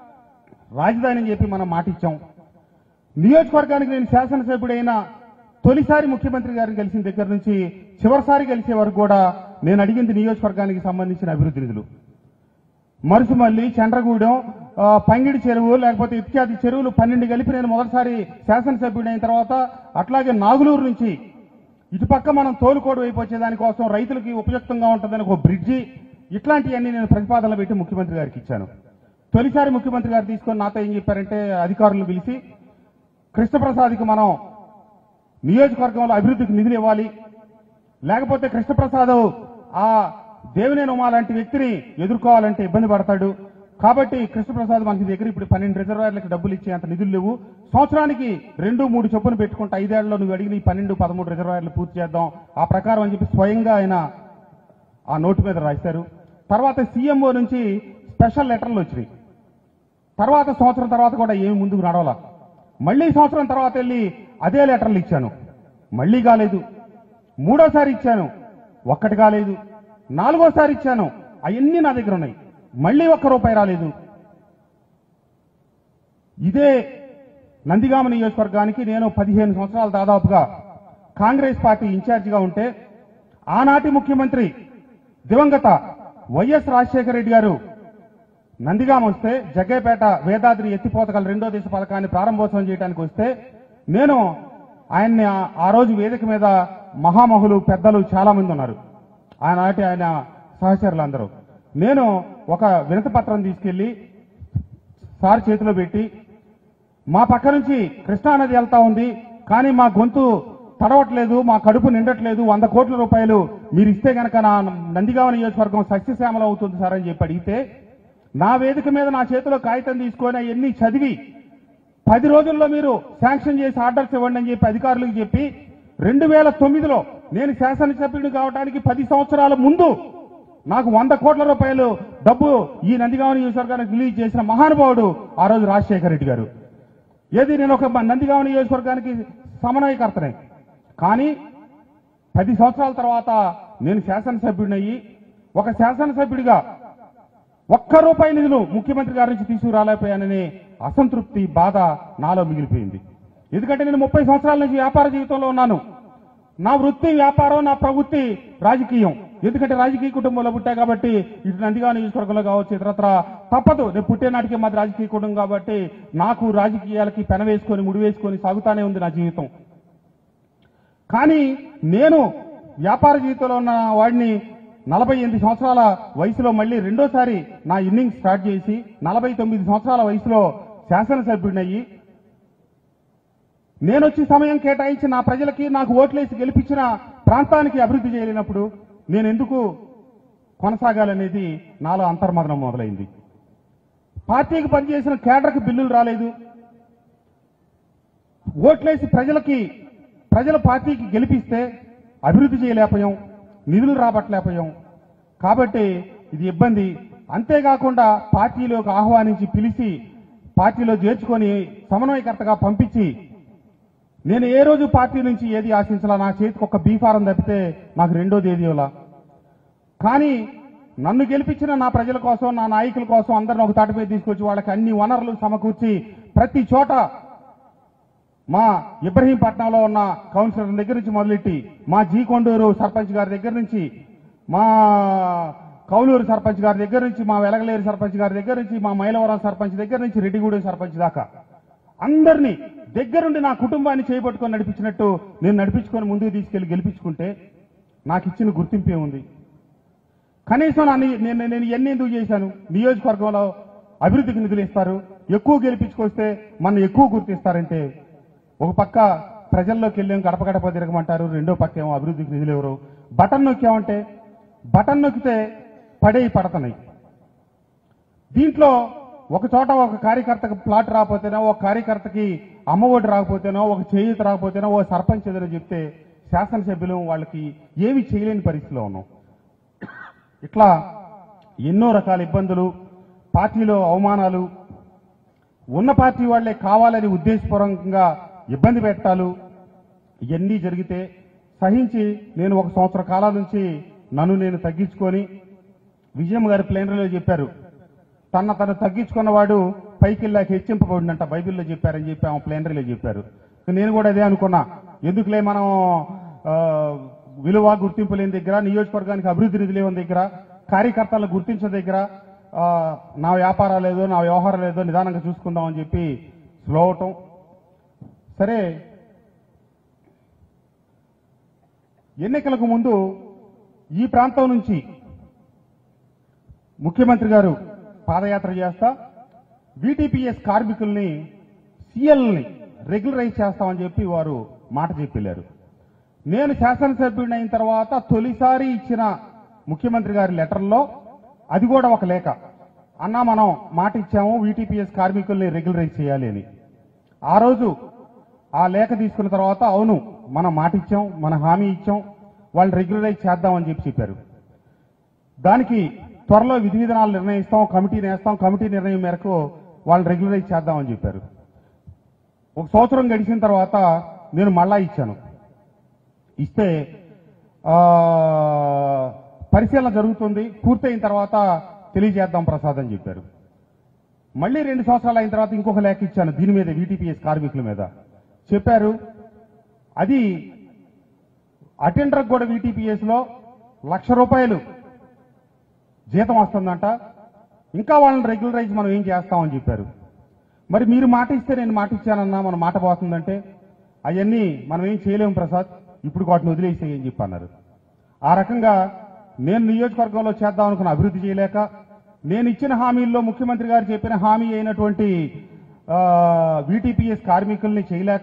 రాజధాని అని చెప్పి మనం మాట ఇచ్చాం నియోజకవర్గానికి నేను శాసనసభ్యుడైన తొలిసారి ముఖ్యమంత్రి గారిని కలిసిన దగ్గర నుంచి చివరిసారి కలిసే వరకు కూడా నేను అడిగింది నియోజకవర్గానికి సంబంధించిన అభివృద్ధి నిధులు మరుసుమల్లి చండ్రగూడెం ఆ, పంగిడి చెరువు లేకపోతే ఇత్యాది చెరువులు పన్నెండు కలిపి నేను మొదటిసారి శాసనసభ్యుడైన తర్వాత అట్లాగే నాగులూరు నుంచి ఇటుపక్క మనం తోలుకోడు వైపు వచ్చే దానికోసం రైతులకి ఉపయుక్తంగా ఉంటుందని ఒక బ్రిడ్జి ఇట్లాంటివన్నీ నేను ప్రతిపాదనలు పెట్టి ముఖ్యమంత్రి గారికి ఇచ్చాను తొలిసారి ముఖ్యమంత్రి గారు తీసుకొని నాతో ఏం చెప్పారంటే అధికారులను పిలిచి కృష్ణప్రసాద్కి మనం నియోజకవర్గంలో అభివృద్ధికి నిధులు ఇవ్వాలి లేకపోతే కృష్ణప్రసాద్ ఆ దేవినేని ఉమా లాంటి వ్యక్తిని ఎదుర్కోవాలంటే ఇబ్బంది పడతాడు కాబట్టి కృష్ణప్రసాద్ మనకి దగ్గర ఇప్పుడు పన్నెండు రిజర్వాయర్లకు డబ్బులు ఇచ్చే అంత నిధులు లేవు సంవత్సరానికి రెండు మూడు చొప్పున పెట్టుకుంటే ఐదేళ్లలో నువ్వు అడిగిన ఈ పన్నెండు పదమూడు రిజర్వాయర్లు పూర్తి చేద్దాం ఆ ప్రకారం అని చెప్పి స్వయంగా ఆయన ఆ నోటు మీద రాశారు తర్వాత సీఎంఓ నుంచి స్పెషల్ లెటర్లు వచ్చినాయి తర్వాత సంవత్సరం తర్వాత కూడా ఏమి ముందుకు నడవాల మళ్ళీ సంవత్సరం తర్వాత వెళ్ళి అదే లెటర్లు ఇచ్చాను మళ్ళీ కాలేదు మూడోసారి ఇచ్చాను ఒక్కటి కాలేదు నాలుగోసారి ఇచ్చాను అవన్నీ నా దగ్గర ఉన్నాయి మళ్ళీ ఒక్క రూపాయి రాలేదు ఇదే నందిగామ నియోజకవర్గానికి నేను పదిహేను సంవత్సరాలు దాదాపుగా కాంగ్రెస్ పార్టీ ఇన్ఛార్జిగా ఉంటే ఆనాటి ముఖ్యమంత్రి దివంగత వైఎస్ రాజశేఖర రెడ్డి గారు నందిగామ వస్తే జగ్గేపేట వేదాద్రి ఎత్తిపోతకల రెండో దశ పథకాన్ని ప్రారంభోత్సవం చేయడానికి వస్తే నేను ఆయన్ని ఆ- ఆ రోజు వేదిక మీద మహామహులు పెద్దలు చాలా మంది ఉన్నారు ఆనాటి ఆయన సహచరులు అందరూ నేను ఒక వినతి పత్రం తీసుకెళ్లి సార్ చేతిలో పెట్టి మా పక్క నుంచి కృష్ణానది వెళ్తా ఉంది కానీ మా గొంతు తడవట్లేదు మా కడుపు నిండట్లేదు వంద కోట్ల రూపాయలు మీరు ఇస్తే గనక నా నందిగామ నియోజకవర్గం సస్యశ్యామలం అవుతుంది సార్ అని చెప్పి అడిగితే నా వేదిక మీద నా చేతిలో కాగితం తీసుకొని ఎన్ని చదివి పది రోజుల్లో మీరు శాంక్షన్ చేసి ఆర్డర్స్ ఇవ్వండి అని చెప్పి అధికారులకు చెప్పి రెండు వేల తొమ్మిదిలో నేను శాసనసభ్యుడు కావడానికి పది సంవత్సరాల ముందు నాకు వంద కోట్ల రూపాయలు డబ్బు ఈ నందిగామ నియోజకవర్గానికి రిలీజ్ చేసిన మహానుభావుడు ఆ రోజు రాజశేఖర రెడ్డి గారు ఏది నేను ఒక నందిగామ నియోజకవర్గానికి సమన్వయకర్తనే కానీ పది సంవత్సరాల తర్వాత నేను శాసనసభ్యుడినయ్యి ఒక శాసనసభ్యుడిగా ఒక్క రూపాయి నిధులు ముఖ్యమంత్రి గారి నుంచి తీసుకురాలేకపోయాననే అసంతృప్తి బాధ నాలో మిగిలిపోయింది ఎందుకంటే నేను ముప్పై సంవత్సరాల నుంచి వ్యాపార జీవితంలో ఉన్నాను నా వృత్తి వ్యాపారం నా ప్రవృత్తి రాజకీయం ఎందుకంటే రాజకీయ కుటుంబంలో పుట్టా కాబట్టి ఇటు నందిగా నియోజకవర్గంలో కావచ్చు ఇతరత్ర తప్పదు నేను పుట్టే నాటికే మాది రాజకీయ కుటుంబం కాబట్టి నాకు రాజకీయాలకి పెన వేసుకొని ముడి వేసుకొని సాగుతానే ఉంది నా జీవితం కానీ నేను వ్యాపార జీవితంలో ఉన్న వాడిని నలభై ఎనిమిది సంవత్సరాల వయసులో మళ్ళీ రెండోసారి నా ఇన్నింగ్స్ స్టార్ట్ చేసి నలభై తొమ్మిది సంవత్సరాల వయసులో శాసనసభ్యుడినయ్యి నేను వచ్చి సమయం కేటాయించి నా ప్రజలకి నాకు ఓట్లేసి గెలిపించిన ప్రాంతానికి అభివృద్ధి చేయలేనప్పుడు నేను ఎందుకు కొనసాగాలనేది నాలో అంతర్మదనం మొదలైంది పార్టీకి పనిచేసిన కేడర్కి బిల్లులు రాలేదు ఓట్లేసి ప్రజలకి ప్రజల పార్టీకి గెలిపిస్తే అభివృద్ధి చేయలేకపోయాం నిధులు రాబట్టలేకపోయాం కాబట్టి ఇది ఇబ్బంది అంతేకాకుండా పార్టీలోకి ఆహ్వానించి పిలిచి పార్టీలో చేర్చుకొని సమన్వయకర్తగా పంపించి నేను ఏ రోజు పార్టీ నుంచి ఏది ఆశించాలా నా చేతికి ఒక బీఫారం తప్పితే నాకు రెండోది ఏది ఇవ్వాలా కానీ నన్ను గెలిపించిన నా ప్రజల కోసం నా నాయకుల కోసం అందరిని ఒక తాటి మీద తీసుకొచ్చి వాళ్ళకి అన్ని వనరులు సమకూర్చి ప్రతి చోట మా ఇబ్రహీంపట్నంలో ఉన్న కౌన్సిలర్ దగ్గర నుంచి మొదలెట్టి మా జీ కొండూరు సర్పంచ్ గారి దగ్గర నుంచి మా కౌలూరు సర్పంచ్ గారి దగ్గర నుంచి మా వెలగలేరు సర్పంచ్ గారి దగ్గర నుంచి మా మైలవరం సర్పంచ్ దగ్గర నుంచి రెడ్డిగూడెం సర్పంచ్ దాకా అందరినీ దగ్గరుండి నా కుటుంబాన్ని చేయబట్టుకొని నడిపించినట్టు నేను నడిపించుకొని ముందుకు తీసుకెళ్లి గెలిపించుకుంటే నాకు ఇచ్చిన గుర్తింపే ఉంది కనీసం నా ని- నేను నేను ఎన్ని ఎందుకు చేశాను నియోజకవర్గంలో అభివృద్ధికి నిధులు ఇస్తారు ఎక్కువ గెలిపించుకొస్తే మన ఎక్కువ గుర్తిస్తారంటే ఒక పక్క ప్రజల్లోకి వెళ్ళాం గడప గడప తిరగమంటారు రెండో పక్క ఏమో అభివృద్ధికి నిధులు ఎవరు బటన్ నొక్కామంటే బటన్ నొక్కితే పడేవి పడుతున్నాయి దీంట్లో ఒక చోట ఒక కార్యకర్తకి ప్లాట్ రాకపోతేనో ఒక కార్యకర్తకి అమ్మఒడి రాకపోతేనో ఒక చేయూత రాకపోతేనో ఓ సర్పంచ్ ఏదైనా చెప్తే శాసనసభ్యులు వాళ్ళకి ఏవి చేయలేని పరిస్థితిలో ఉన్నాం ఇట్లా ఎన్నో రకాల ఇబ్బందులు పార్టీలో అవమానాలు ఉన్న పార్టీ వాళ్లే కావాలని ఉద్దేశపూర్వకంగా ఇబ్బంది పెట్టాలు ఇవన్నీ జరిగితే సహించి నేను ఒక సంవత్సర కాలం నుంచి నన్ను నేను తగ్గించుకొని విజయం గారి ప్లేనరీలో చెప్పారు తన తను తగ్గించుకున్నవాడు పైకి వెళ్ళాక హెచ్చింపబడినంట బైబిల్లో చెప్పారని చెప్పి ఆమె ప్లేనరీలో చెప్పారు నేను కూడా అదే అనుకున్నా ఎందుకులే మనం ఆ, విలువ గుర్తింపు లేని దగ్గర నియోజకవర్గానికి అభివృద్ధి నిధులు లేని దగ్గర కార్యకర్తలను గుర్తించిన దగ్గర ఆ, నా వ్యాపారం లేదో నా వ్యవహారం లేదో నిదానంగా చూసుకుందాం అని చెప్పి స్లో అవటం సరే ఎన్నికలకు ముందు ఈ ప్రాంతం నుంచి ముఖ్యమంత్రి గారు పాదయాత్ర చేస్తా బీటీపీఎస్ కార్మికుల్ని సీఎల్ని రెగ్యులరైజ్ చేస్తామని చెప్పి వారు మాట చెప్పిల్లారు నేను శాసనసభ్యుడిని అయిన తర్వాత తొలిసారి ఇచ్చిన ముఖ్యమంత్రి గారి లెటర్లో అది కూడా ఒక లేఖ అన్నా మనం మాట ఇచ్చాము వీటీపీఎస్ కార్మికుల్ని రెగ్యులరైజ్ చేయాలి అని ఆ రోజు ఆ లేఖ తీసుకున్న తర్వాత అవును మనం మాట ఇచ్చాం మన హామీ ఇచ్చాం వాళ్ళు రెగ్యులరైజ్ చేద్దామని చెప్పి చెప్పారు దానికి త్వరలో విధి విధానాలు నిర్ణయిస్తాం కమిటీ వేస్తాం కమిటీ నిర్ణయం మేరకు వాళ్ళు రెగ్యులరైజ్ చేద్దామని చెప్పారు ఒక సంవత్సరం గడిచిన తర్వాత నేను మళ్ళా ఇచ్చాను ఇస్తే ఆ, పరిశీలన జరుగుతుంది పూర్తయిన తర్వాత తెలియజేద్దాం ప్రసాద్ అని చెప్పారు మళ్ళీ రెండు సంవత్సరాలు అయిన తర్వాత ఇంకొక లేఖ ఇచ్చాను దీని మీద వీటీపీఎస్ కార్మికుల మీద చెప్పారు అది అటెండర్ కూడా వీటీపీఎస్ లో లక్ష రూపాయలు జీతం వస్తుందంట ఇంకా వాళ్ళని రెగ్యులరైజ్ మనం ఏం చేస్తామని చెప్పారు మరి మీరు మాట ఇస్తే నేను మాట ఇచ్చానన్నా మన మాట పోతుందంటే అవన్నీ మనం ఏం చేయలేము ప్రసాద్ ఇప్పుడు వాటిని వదిలేసేయని చెప్పి అన్నారు ఆ రకంగా నేను నియోజకవర్గంలో చేద్దాం అనుకున్న అభివృద్ధి చేయలేక నేను ఇచ్చిన హామీల్లో ముఖ్యమంత్రి గారు చెప్పిన హామీ అయినటువంటి వీటీపీఎస్ కార్మికుల్ని చేయలేక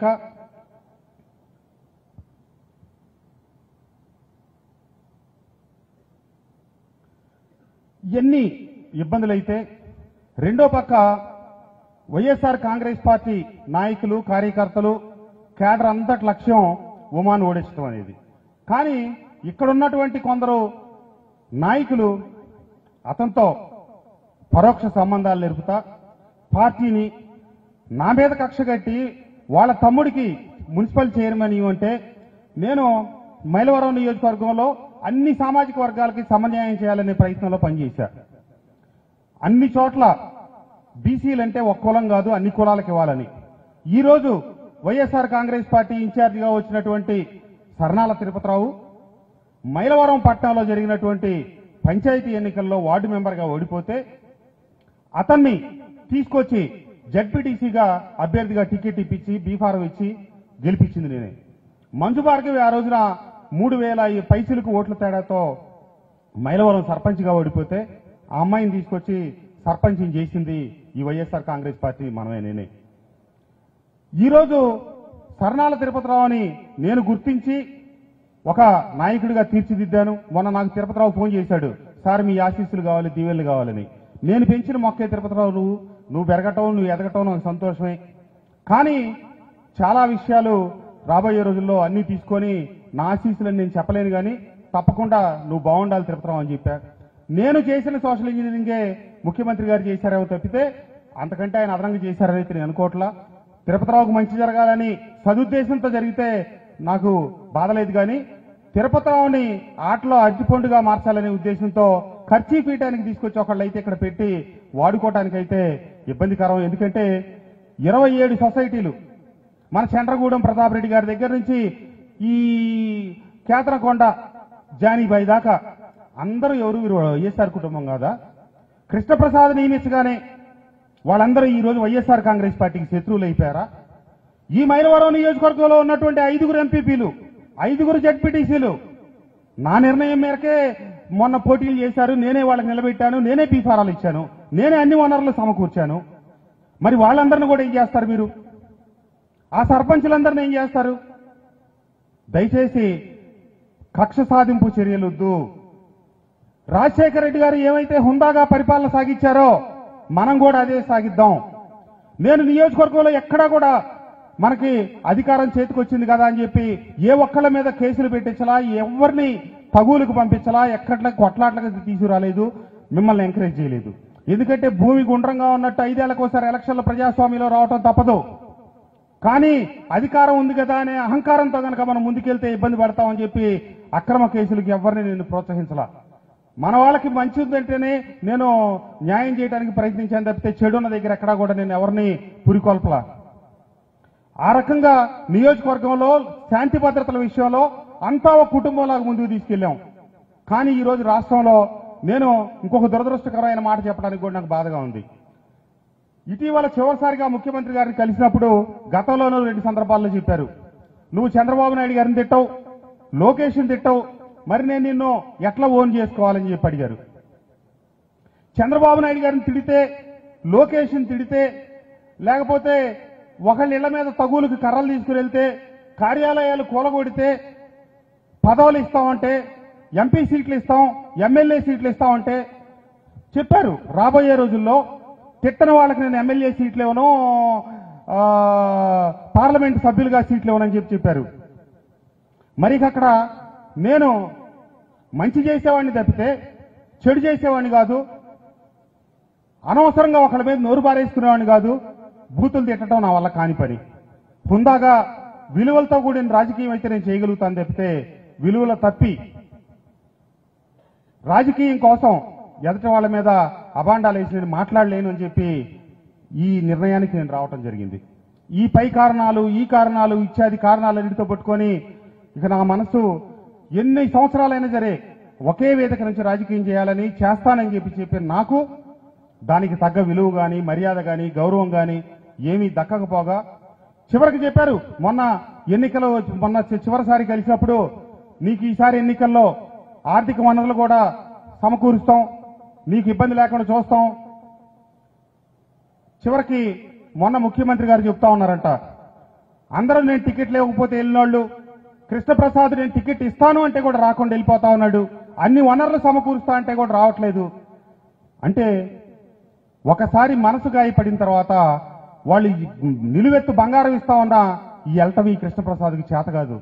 ఎన్ని ఇబ్బందులైతే రెండో పక్క వైఎస్ఆర్ కాంగ్రెస్ పార్టీ నాయకులు కార్యకర్తలు కేడర్ అంతటి లక్ష్యం ఉమాను ఓడించడం అనేది కానీ ఇక్కడ ఉన్నటువంటి కొందరు నాయకులు అతనితో పరోక్ష సంబంధాలు నిలుపుతా పార్టీని నా మీద కక్ష కట్టి వాళ్ళ తమ్ముడికి మున్సిపల్ చైర్మన్ ఇవ్వంటే నేను మైలవరం నియోజకవర్గంలో అన్ని సామాజిక వర్గాలకి సమన్యాయం చేయాలనే ప్రయత్నంలో పనిచేశా అన్ని చోట్ల బీసీలంటే ఒక కులం కాదు అన్ని కులాలకు ఇవ్వాలని ఈ రోజు వైఎస్ఆర్ కాంగ్రెస్ పార్టీ ఇన్ఛార్జిగా వచ్చినటువంటి సర్నాల తిరుపతిరావు మైలవరం పట్టణంలో జరిగినటువంటి పంచాయతీ ఎన్నికల్లో వార్డు మెంబర్గా ఓడిపోతే అతన్ని తీసుకొచ్చి జడ్పీటీసీగా అభ్యర్థిగా టికెట్ ఇప్పించి బీఫారం ఇచ్చి గెలిపించింది నేనే మంజు భార్గవి ఆ రోజున మూడు వేల ఈ పైసలకు ఓట్ల తేడాతో మైలవరం సర్పంచ్గా ఓడిపోతే ఆ అమ్మాయిని తీసుకొచ్చి సర్పంచ్ని చేసింది ఈ వైఎస్ఆర్ కాంగ్రెస్ పార్టీ మనమే నేనే ఈరోజు సర్నాల తిరుపతిరావుని నేను గుర్తించి ఒక నాయకుడిగా తీర్చిదిద్దాను మొన్న నాకు తిరుపతిరావు ఫోన్ చేశాడు సార్ మీ ఆశీస్సులు కావాలి దీవెళ్ళు కావాలని నేను పెంచిన మొక్కే తిరుపతిరావు నువ్వు నువ్వు పెరగటం నువ్వు ఎదగటం నాకు సంతోషమే కానీ చాలా విషయాలు రాబోయే రోజుల్లో అన్ని తీసుకొని నా ఆశీస్సులని నేను చెప్పలేను కానీ తప్పకుండా నువ్వు బాగుండాలి తిరుపతిరావు అని చెప్పా నేను చేసిన సోషల్ ఇంజనీరింగే ముఖ్యమంత్రి గారు చేశారేమో తప్పితే అంతకంటే ఆయన అదనంగా చేశారని అయితే నేను అనుకోవట్లా తిరుపతిరావుకు మంచి జరగాలని సదుద్దేశంతో జరిగితే నాకు బాధ లేదు కానీ తిరుపతిరావుని ఆటలో అరటిపండుగా మార్చాలనే ఉద్దేశంతో ఖర్చీ పీయటానికి తీసుకొచ్చి ఒకళ్ళైతే ఇక్కడ పెట్టి వాడుకోవటానికైతే ఇబ్బందికరం ఎందుకంటే ఇరవై ఏడు సొసైటీలు మన చంద్రగూడెం ప్రతాప్ రెడ్డి గారి దగ్గర నుంచి ఈ కేతనకొండ జానీబాయి దాకా అందరూ ఎవరు వీరు వైఎస్ఆర్ కుటుంబం కాదా కృష్ణప్రసాద్ నియమించగానే వాళ్ళందరూ ఈ రోజు వైఎస్ఆర్ కాంగ్రెస్ పార్టీకి శత్రువులు అయిపోయారా ఈ మైలవరం నియోజకవర్గంలో ఉన్నటువంటి ఐదుగురు ఎంపీపీలు ఐదుగురు జడ్పీటీసీలు నా నిర్ణయం మేరకే మొన్న పోటీలు చేశారు నేనే వాళ్ళకి నిలబెట్టాను నేనే బీఫారాలు ఇచ్చాను నేనే అన్ని వనరులు సమకూర్చాను మరి వాళ్ళందరిని కూడా ఏం చేస్తారు మీరు ఆ సర్పంచులందరిని ఏం చేస్తారు దయచేసి కక్ష సాధింపు చర్యలొద్దు రాజశేఖర రెడ్డి గారు ఏమైతే హుందాగా పరిపాలన సాగించారో మనం కూడా అదే సాగిద్దాం నేను నియోజకవర్గంలో ఎక్కడా కూడా మనకి అధికారం చేతికొచ్చింది కదా అని చెప్పి ఏ ఒక్కళ్ళ మీద కేసులు పెట్టించలా ఎవరిని తగులకు పంపించలా ఎక్కట్ల కొట్లాట్లకు తీసుకురాలేదు మిమ్మల్ని ఎంకరేజ్ చేయలేదు ఎందుకంటే భూమి గుండ్రంగా ఉన్నట్టు ఐదేళ్లకోసారి ఎలక్షన్ల ప్రజాస్వామ్యంలో రావటం తప్పదు కానీ అధికారం ఉంది కదా అనే అహంకారంతో కనుక మనం ముందుకెళ్తే ఇబ్బంది పడతామని చెప్పి అక్రమ కేసులకు ఎవరిని నేను ప్రోత్సహించలా మన వాళ్ళకి మంచి ఉందంటేనే నేను న్యాయం చేయడానికి ప్రయత్నించాను తప్పితే చెడున్న దగ్గర ఎక్కడా కూడా నేను ఎవరిని పురికొల్పలా ఆ రకంగా నియోజకవర్గంలో శాంతి భద్రతల విషయంలో అంతా ఒక కుటుంబంలాగా ముందుకు తీసుకెళ్లాం కానీ ఈ రోజు రాష్ట్రంలో నేను ఇంకొక దురదృష్టకరమైన మాట చెప్పడానికి కూడా నాకు బాధగా ఉంది ఇటీవల చివరిసారిగా ముఖ్యమంత్రి గారిని కలిసినప్పుడు గతంలోనూ రెండు సందర్భాల్లో చెప్పారు నువ్వు చంద్రబాబు నాయుడు గారిని తిట్టవు లోకేష్ని తిట్టవు మరి నేను నిన్ను ఎట్లా ఓన్ చేసుకోవాలని చెప్పి అడిగారు చంద్రబాబు నాయుడు గారిని తిడితే లోకేష్ని తిడితే లేకపోతే ఒకళ్ళ ఇళ్ల మీద తగులకు కర్రలు తీసుకుని వెళ్తే కార్యాలయాలు కూలగొడితే పదవులు ఇస్తామంటే ఎంపీ సీట్లు ఇస్తాం ఎమ్మెల్యే సీట్లు ఇస్తామంటే చెప్పారు రాబోయే రోజుల్లో తిట్టని వాళ్ళకి నేను ఎమ్మెల్యే సీట్లు ఇవ్వను ఆ, పార్లమెంట్ సభ్యులుగా సీట్లు ఇవ్వనని చెప్పి చెప్పారు మరి ఇక అక్కడ నేను మంచి చేసేవాడిని తప్పితే చెడు చేసేవాడిని కాదు అనవసరంగా ఒకళ్ళ మీద నోరు బారేసుకునేవాడిని కాదు బూతులు తిట్టడం నా వల్ల కాని పని హుందాగా విలువలతో కూడిన రాజకీయం అయితే నేను చేయగలుగుతాను తప్పితే విలువల తప్పి రాజకీయం కోసం ఎదటి వాళ్ళ మీద అబాండాలు వేసి నేను మాట్లాడలేను అని చెప్పి ఈ నిర్ణయానికి నేను రావటం జరిగింది ఈ పై కారణాలు ఈ కారణాలు ఇత్యాది కారణాలన్నిటితో పట్టుకొని ఇక నా మనసు ఎన్ని సంవత్సరాలైనా సరే ఒకే వేదిక నుంచి రాజకీయం చేయాలని చేస్తానని చెప్పి చెప్పిన నాకు దానికి తగ్గ విలువ గాని మర్యాద గాని గౌరవం గాని ఏమీ దక్కకపోగా చివరికి చెప్పారు మొన్న ఎన్నికలు మొన్న చి- చివరిసారి కలిసినప్పుడు నీకు ఈసారి ఎన్నికల్లో ఆర్థిక వనరులు కూడా సమకూరుస్తాం నీకు ఇబ్బంది లేకుండా చూస్తాం చివరికి మొన్న ముఖ్యమంత్రి గారు చెప్తా ఉన్నారంట అందరూ నేను టికెట్ లేకపోతే వెళ్ళినోళ్ళు కృష్ణప్రసాద్ నేను టికెట్ ఇస్తాను అంటే కూడా రాకుండా వెళ్ళిపోతా ఉన్నాడు అన్ని వనరులు సమకూరుస్తా అంటే కూడా రావట్లేదు అంటే ఒకసారి మనసు గాయపడిన తర్వాత వాళ్ళు ఈ నిలువెత్తు బంగారం ఇస్తా ఉన్నా ఈ ఎల్టవి కృష్ణప్రసాద్కి చేత కాదు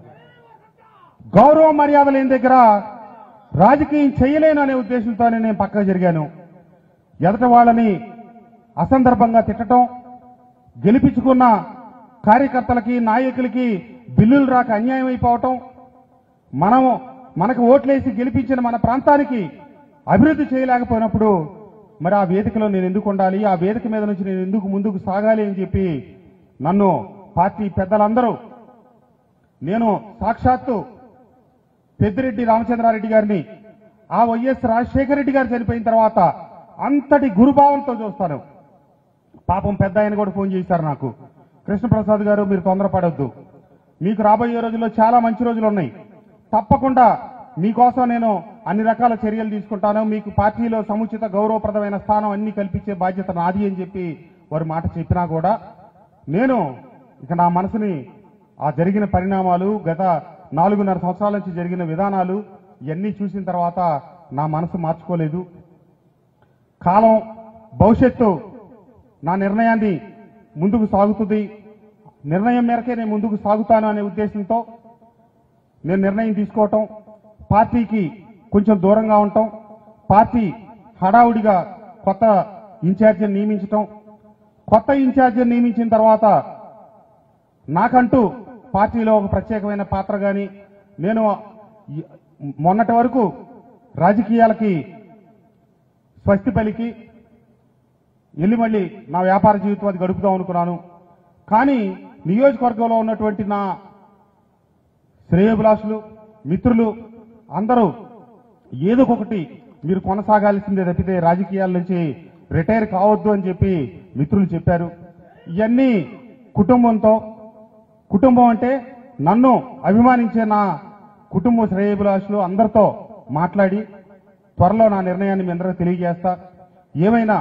గౌరవ మర్యాద లేని దగ్గర రాజకీయం చేయలేను అనే ఉద్దేశంతోనే నేను పక్కకు జరిగాను ఎదట వాళ్ళని అసందర్భంగా తిట్టడం గెలిపించుకున్న కార్యకర్తలకి నాయకులకి బిల్లులు రాక అన్యాయం అయిపోవటం మనము మనకు ఓట్లేసి గెలిపించిన మన ప్రాంతానికి అభివృద్ధి చేయలేకపోయినప్పుడు మరి ఆ వేదికలో నేను ఎందుకు ఉండాలి ఆ వేదిక మీద నుంచి నేను ఎందుకు ముందుకు సాగాలి అని చెప్పి నన్ను పార్టీ పెద్దలందరూ నేను సాక్షాత్తు పెద్దిరెడ్డి రామచంద్రారెడ్డి గారిని ఆ వైఎస్ రాజశేఖర రెడ్డి గారు చనిపోయిన తర్వాత అంతటి గురుభావంతో చూస్తాను పాపం పెద్ద ఆయన కూడా ఫోన్ చేశారు నాకు కృష్ణప్రసాద్ గారు మీరు తొందరపడొద్దు మీకు రాబోయే రోజుల్లో చాలా మంచి రోజులు ఉన్నాయి తప్పకుండా మీకోసం నేను అన్ని రకాల చర్యలు తీసుకుంటాను మీకు పార్టీలో సముచిత గౌరవప్రదమైన స్థానం అన్ని కల్పించే బాధ్యత నాది అని చెప్పి వారి మాట చెప్పినా కూడా నేను ఇక నా మనసుని ఆ జరిగిన పరిణామాలు గత నాలుగున్నర సంవత్సరాల నుంచి జరిగిన విధానాలు ఇవన్నీ చూసిన తర్వాత నా మనసు మార్చుకోలేదు కాలం భవిష్యత్తు నా నిర్ణయాన్ని ముందుకు సాగుతుంది నిర్ణయం మేరకే నేను ముందుకు సాగుతాను అనే ఉద్దేశంతో నేను నిర్ణయం తీసుకోవటం పార్టీకి కొంచెం దూరంగా ఉండటం పార్టీ హడావుడిగా కొత్త ఇన్ఛార్జిని నియమించటం కొత్త ఇన్ఛార్జిని నియమించిన తర్వాత నాకంటూ పార్టీలో ఒక ప్రత్యేకమైన పాత్ర గాని నేను ఈ- మొన్నటి వరకు రాజకీయాలకి స్వస్తి పలికి వెళ్ళి మళ్ళీ నా వ్యాపార జీవితం అది గడుపుదాం అనుకున్నాను కానీ నియోజకవర్గంలో ఉన్నటువంటి నా శ్రేయోభిలాషులు మిత్రులు అందరూ ఏదో ఒకటి మీరు కొనసాగాల్సిందే తప్పితే రాజకీయాల నుంచి రిటైర్ కావద్దు అని చెప్పి మిత్రులు చెప్పారు ఇవన్నీ కుటుంబంతో కుటుంబం అంటే నన్ను అభిమానించే నా కుటుంబ శ్రేయోభిలాషులు అందరితో మాట్లాడి త్వరలో నా నిర్ణయాన్ని మీ అందరికీ తెలియజేస్తా ఏమైనా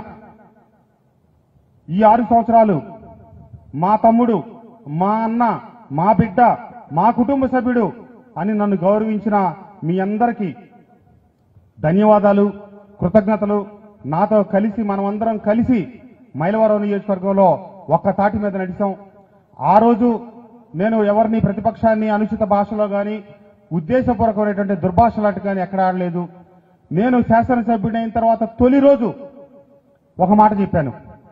ఈ ఆరు సంవత్సరాలు మా తమ్ముడు మా అన్న మా బిడ్డ మా కుటుంబ సభ్యుడు అని నన్ను గౌరవించిన మీ అందరికీ ధన్యవాదాలు కృతజ్ఞతలు నాతో కలిసి మనమందరం కలిసి మైలవరం నియోజకవర్గంలో ఒక్క తాటి మీద నడిచాం ఆ రోజు నేను ఎవరిని ప్రతిపక్షాన్ని అనుచిత భాషలో గాని ఉద్దేశపూర్వకమైనటువంటి దుర్భాషలాంటి కానీ ఎక్కడ ఆడలేదు నేను శాసనసభ్యుడైన తర్వాత తొలి రోజు ఒక మాట చెప్పాను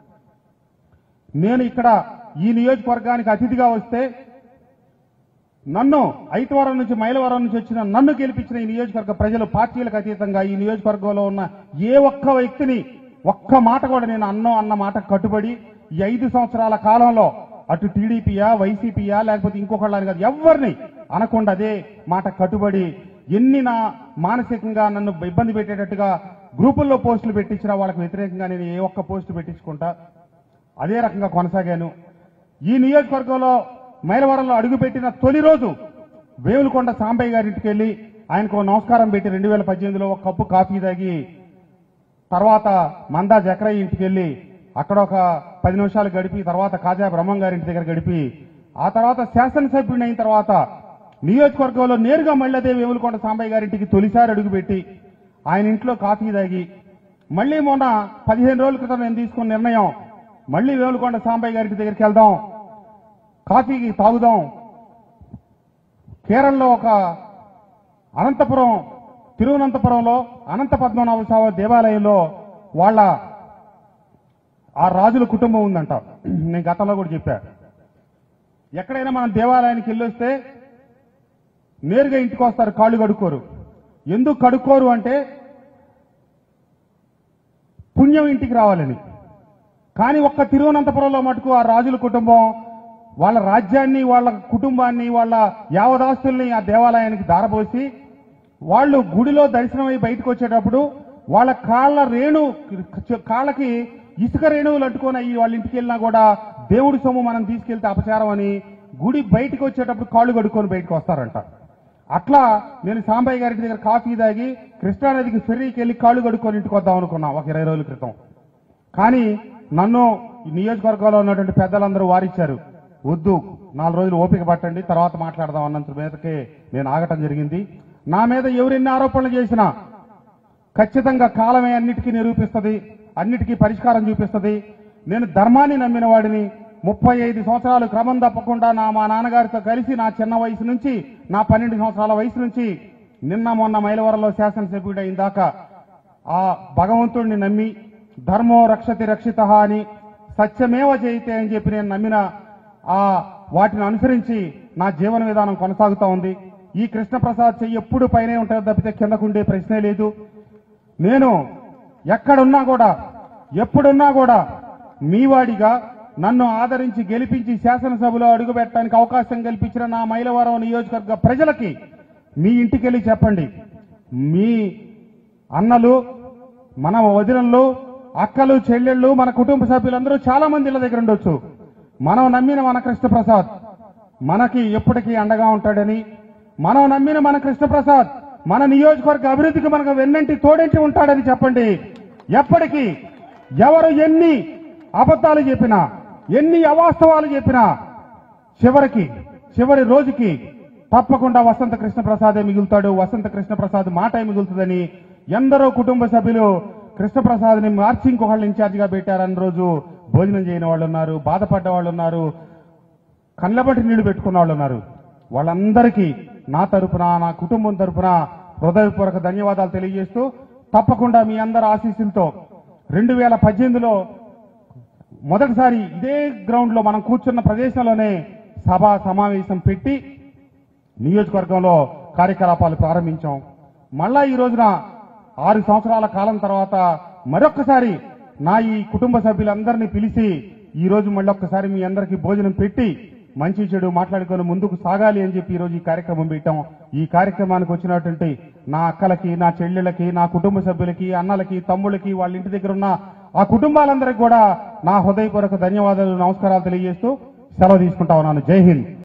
నేను ఇక్కడ ఈ నియోజకవర్గానికి అతిథిగా వస్తే నన్ను ఐతవరం నుంచి మైలవరం నుంచి వచ్చిన నన్ను గెలిపించిన ఈ నియోజకవర్గ ప్రజలు పార్టీలకు అతీతంగా ఈ నియోజకవర్గంలో ఉన్న ఏ ఒక్క వ్యక్తిని ఒక్క మాట కూడా నేను అన్నో అన్న మాట కట్టుబడి ఈ ఐదు సంవత్సరాల కాలంలో అటు టీడీపీయా వైసీపీయా లేకపోతే ఇంకొకళ్ళని కాదు ఎవరిని అనకుండా అదే మాట కట్టుబడి ఎన్ని నా మానసికంగా నన్ను ఇబ్బంది పెట్టేటట్టుగా గ్రూపుల్లో పోస్టులు పెట్టించినా వాళ్ళకి వ్యతిరేకంగా నేను ఏ ఒక్క పోస్టు పెట్టించుకుంటా అదే రకంగా కొనసాగాను ఈ నియోజకవర్గంలో మైలవరంలో అడుగుపెట్టిన తొలి రోజు వేవులకొండ సాంబయ్య గారింటికి వెళ్ళి ఆయనకు ఓ నమస్కారం పెట్టి రెండు వేల పద్దెనిమిదిలో ఒక కప్పు కాఫీ తాగి తర్వాత మందా జక్రయ్య ఇంటికి వెళ్ళి అక్కడ ఒక పది నిమిషాలు గడిపి తర్వాత కాజా బ్రహ్మం గారింటి దగ్గర గడిపి ఆ తర్వాత శాసనసభ్యుని అయిన తర్వాత నియోజకవర్గంలో నేరుగా మళ్ళీ అదే వేములకొండ సాంబయ్య గారింటికి తొలిసారి అడుగుపెట్టి ఆయన ఇంట్లో కాఫీ తాగి మళ్ళీ మొన్న పదిహేను రోజుల క్రితం నేను తీసుకున్న నిర్ణయం మళ్ళీ వేములకొండ సాంబయ్య గారింటి దగ్గరికి వెళ్దాం కాఫీకి తాగుదాం కేరళలో ఒక అనంతపురం తిరువనంతపురంలో అనంత పద్మనాభ స్వామి దేవాలయంలో వాళ్ళ ఆ రాజుల కుటుంబం ఉందంట నేను గతంలో కూడా చెప్పా ఎక్కడైనా మనం దేవాలయానికి వెళ్ళొస్తే నేరుగా ఇంటికి వస్తారు కాళ్ళు కడుక్కోరు ఎందుకు కడుక్కోరు అంటే పుణ్యం ఇంటికి రావాలని కానీ ఒక్క తిరువనంతపురంలో మటుకు ఆ రాజుల కుటుంబం వాళ్ళ రాజ్యాన్ని వాళ్ళ కుటుంబాన్ని వాళ్ళ యావదాస్తుల్ని ఆ దేవాలయానికి దారపోసి వాళ్ళు గుడిలో దర్శనమై బయటకు వచ్చేటప్పుడు వాళ్ళ కాళ్ళ రేణు కాళ్ళకి ఇసుక రేణువులు అంటుకొని అయ్యి వాళ్ళ ఇంటికి వెళ్ళినా కూడా దేవుడి సొమ్ము మనం తీసుకెళ్తే అపచారం అని గుడి బయటకు వచ్చేటప్పుడు కాళ్ళు కడుక్కొని బయటకు వస్తారంట అట్లా నేను సాంబయ్య గారి దగ్గర కాఫీ తాగి కృష్ణానదికి ఫెర్రీకి వెళ్ళి కాళ్ళు కడుక్కొని ఇంటికి వద్దాం అనుకున్నా ఒక ఇరవై రోజుల క్రితం కానీ నన్ను ఈ నియోజకవర్గంలో ఉన్నటువంటి పెద్దలందరూ వారిచ్చారు వద్దు నాలుగు రోజులు ఓపిక పట్టండి తర్వాత మాట్లాడదాం అన్నంత మీదకే నేను ఆగటం జరిగింది నా మీద ఎవరెన్ని ఆరోపణలు చేసినా ఖచ్చితంగా కాలమే అన్నిటికీ నిరూపిస్తుంది అన్నిటికీ పరిష్కారం చూపిస్తుంది నేను ధర్మాన్ని నమ్మిన వాడిని ముప్పై ఐదు సంవత్సరాలు క్రమం తప్పకుండా నా మా నాన్నగారితో కలిసి నా చిన్న వయసు నుంచి నా పన్నెండు సంవత్సరాల వయసు నుంచి నిన్న మొన్న మైలవరంలో శాసనసభ్యుడు అయిన దాకా ఆ భగవంతుడిని నమ్మి ధర్మో రక్షతి రక్షిత అని సత్యమేవ జయితే అని చెప్పి నేను నమ్మిన ఆ వాటిని అనుసరించి నా జీవన విధానం కొనసాగుతా ఉంది ఈ కృష్ణప్రసాద్ చెయ్యి ఎప్పుడు పైనే ఉంటుంది తప్పితే కిందకుండే ప్రశ్నే లేదు నేను ఎక్కడున్నా కూడా ఎప్పుడున్నా కూడా మీవాడిగా నన్ను ఆదరించి గెలిపించి శాసనసభలో అడుగుపెట్టడానికి అవకాశం కల్పించిన నా మైలవరం నియోజకవర్గ ప్రజలకి మీ ఇంటికెళ్ళి చెప్పండి మీ అన్నలు మన వదినలు అక్కలు చెల్లెళ్ళు మన కుటుంబ సభ్యులందరూ చాలా మంది ఇళ్ళ దగ్గర ఉండొచ్చు మనం నమ్మిన మన కృష్ణప్రసాద్ మనకి ఎప్పటికీ అండగా ఉంటాడని మనం నమ్మిన మన కృష్ణప్రసాద్ మన నియోజకవర్గ అభివృద్ధికి మనకు వెన్నంటి తోడించి ఉంటాడని చెప్పండి ఎప్పటికీ ఎవరు ఎన్ని అబద్ధాలు చెప్పినా ఎన్ని అవాస్తవాలు చెప్పినా చివరికి చివరి రోజుకి తప్పకుండా వసంత కృష్ణప్రసాదే మిగులుతాడు వసంత కృష్ణప్రసాద్ మాటే మిగులుతుందని ఎందరో కుటుంబ సభ్యులు కృష్ణప్రసాద్ని మార్చి ఇంకొకళ్ళు ఇన్ఛార్జిగా పెట్టారన్న రోజు భోజనం చేయని వాళ్ళు ఉన్నారు బాధపడ్డ వాళ్ళు ఉన్నారు కళ్ళబట్టి నీళ్లు పెట్టుకున్న వాళ్ళు ఉన్నారు వాళ్ళందరికీ నా తరపున నా కుటుంబం తరపున హృదయపూర్వక ధన్యవాదాలు తెలియజేస్తూ తప్పకుండా మీ అందరి ఆశీస్సులతో రెండు వేల పద్దెనిమిదిలో మొదటిసారి ఇదే గ్రౌండ్ లో మనం కూర్చున్న ప్రదేశంలోనే సభ సమావేశం పెట్టి నియోజకవర్గంలో కార్యకలాపాలు ప్రారంభించాం మళ్ళా ఈ రోజున ఆరు సంవత్సరాల కాలం తర్వాత మరొక్కసారి నా ఈ కుటుంబ సభ్యులందరినీ పిలిచి ఈ రోజు మళ్ళొక్కసారి మీ అందరికీ భోజనం పెట్టి మంచి చెడు మాట్లాడుకొని ముందుకు సాగాలి అని చెప్పి ఈ రోజు ఈ కార్యక్రమం పెట్టాం ఈ కార్యక్రమానికి వచ్చినటువంటి నా అక్కలకి నా చెల్లెళ్ళకి నా కుటుంబ సభ్యులకి అన్నలకి తమ్ముళ్ళకి వాళ్ళ ఇంటి దగ్గర ఉన్న ఆ కుటుంబాలందరికీ కూడా నా హృదయపూర్వక ధన్యవాదాలు నమస్కారాలు తెలియజేస్తూ సెలవు తీసుకుంటా ఉన్నాను జై హింద్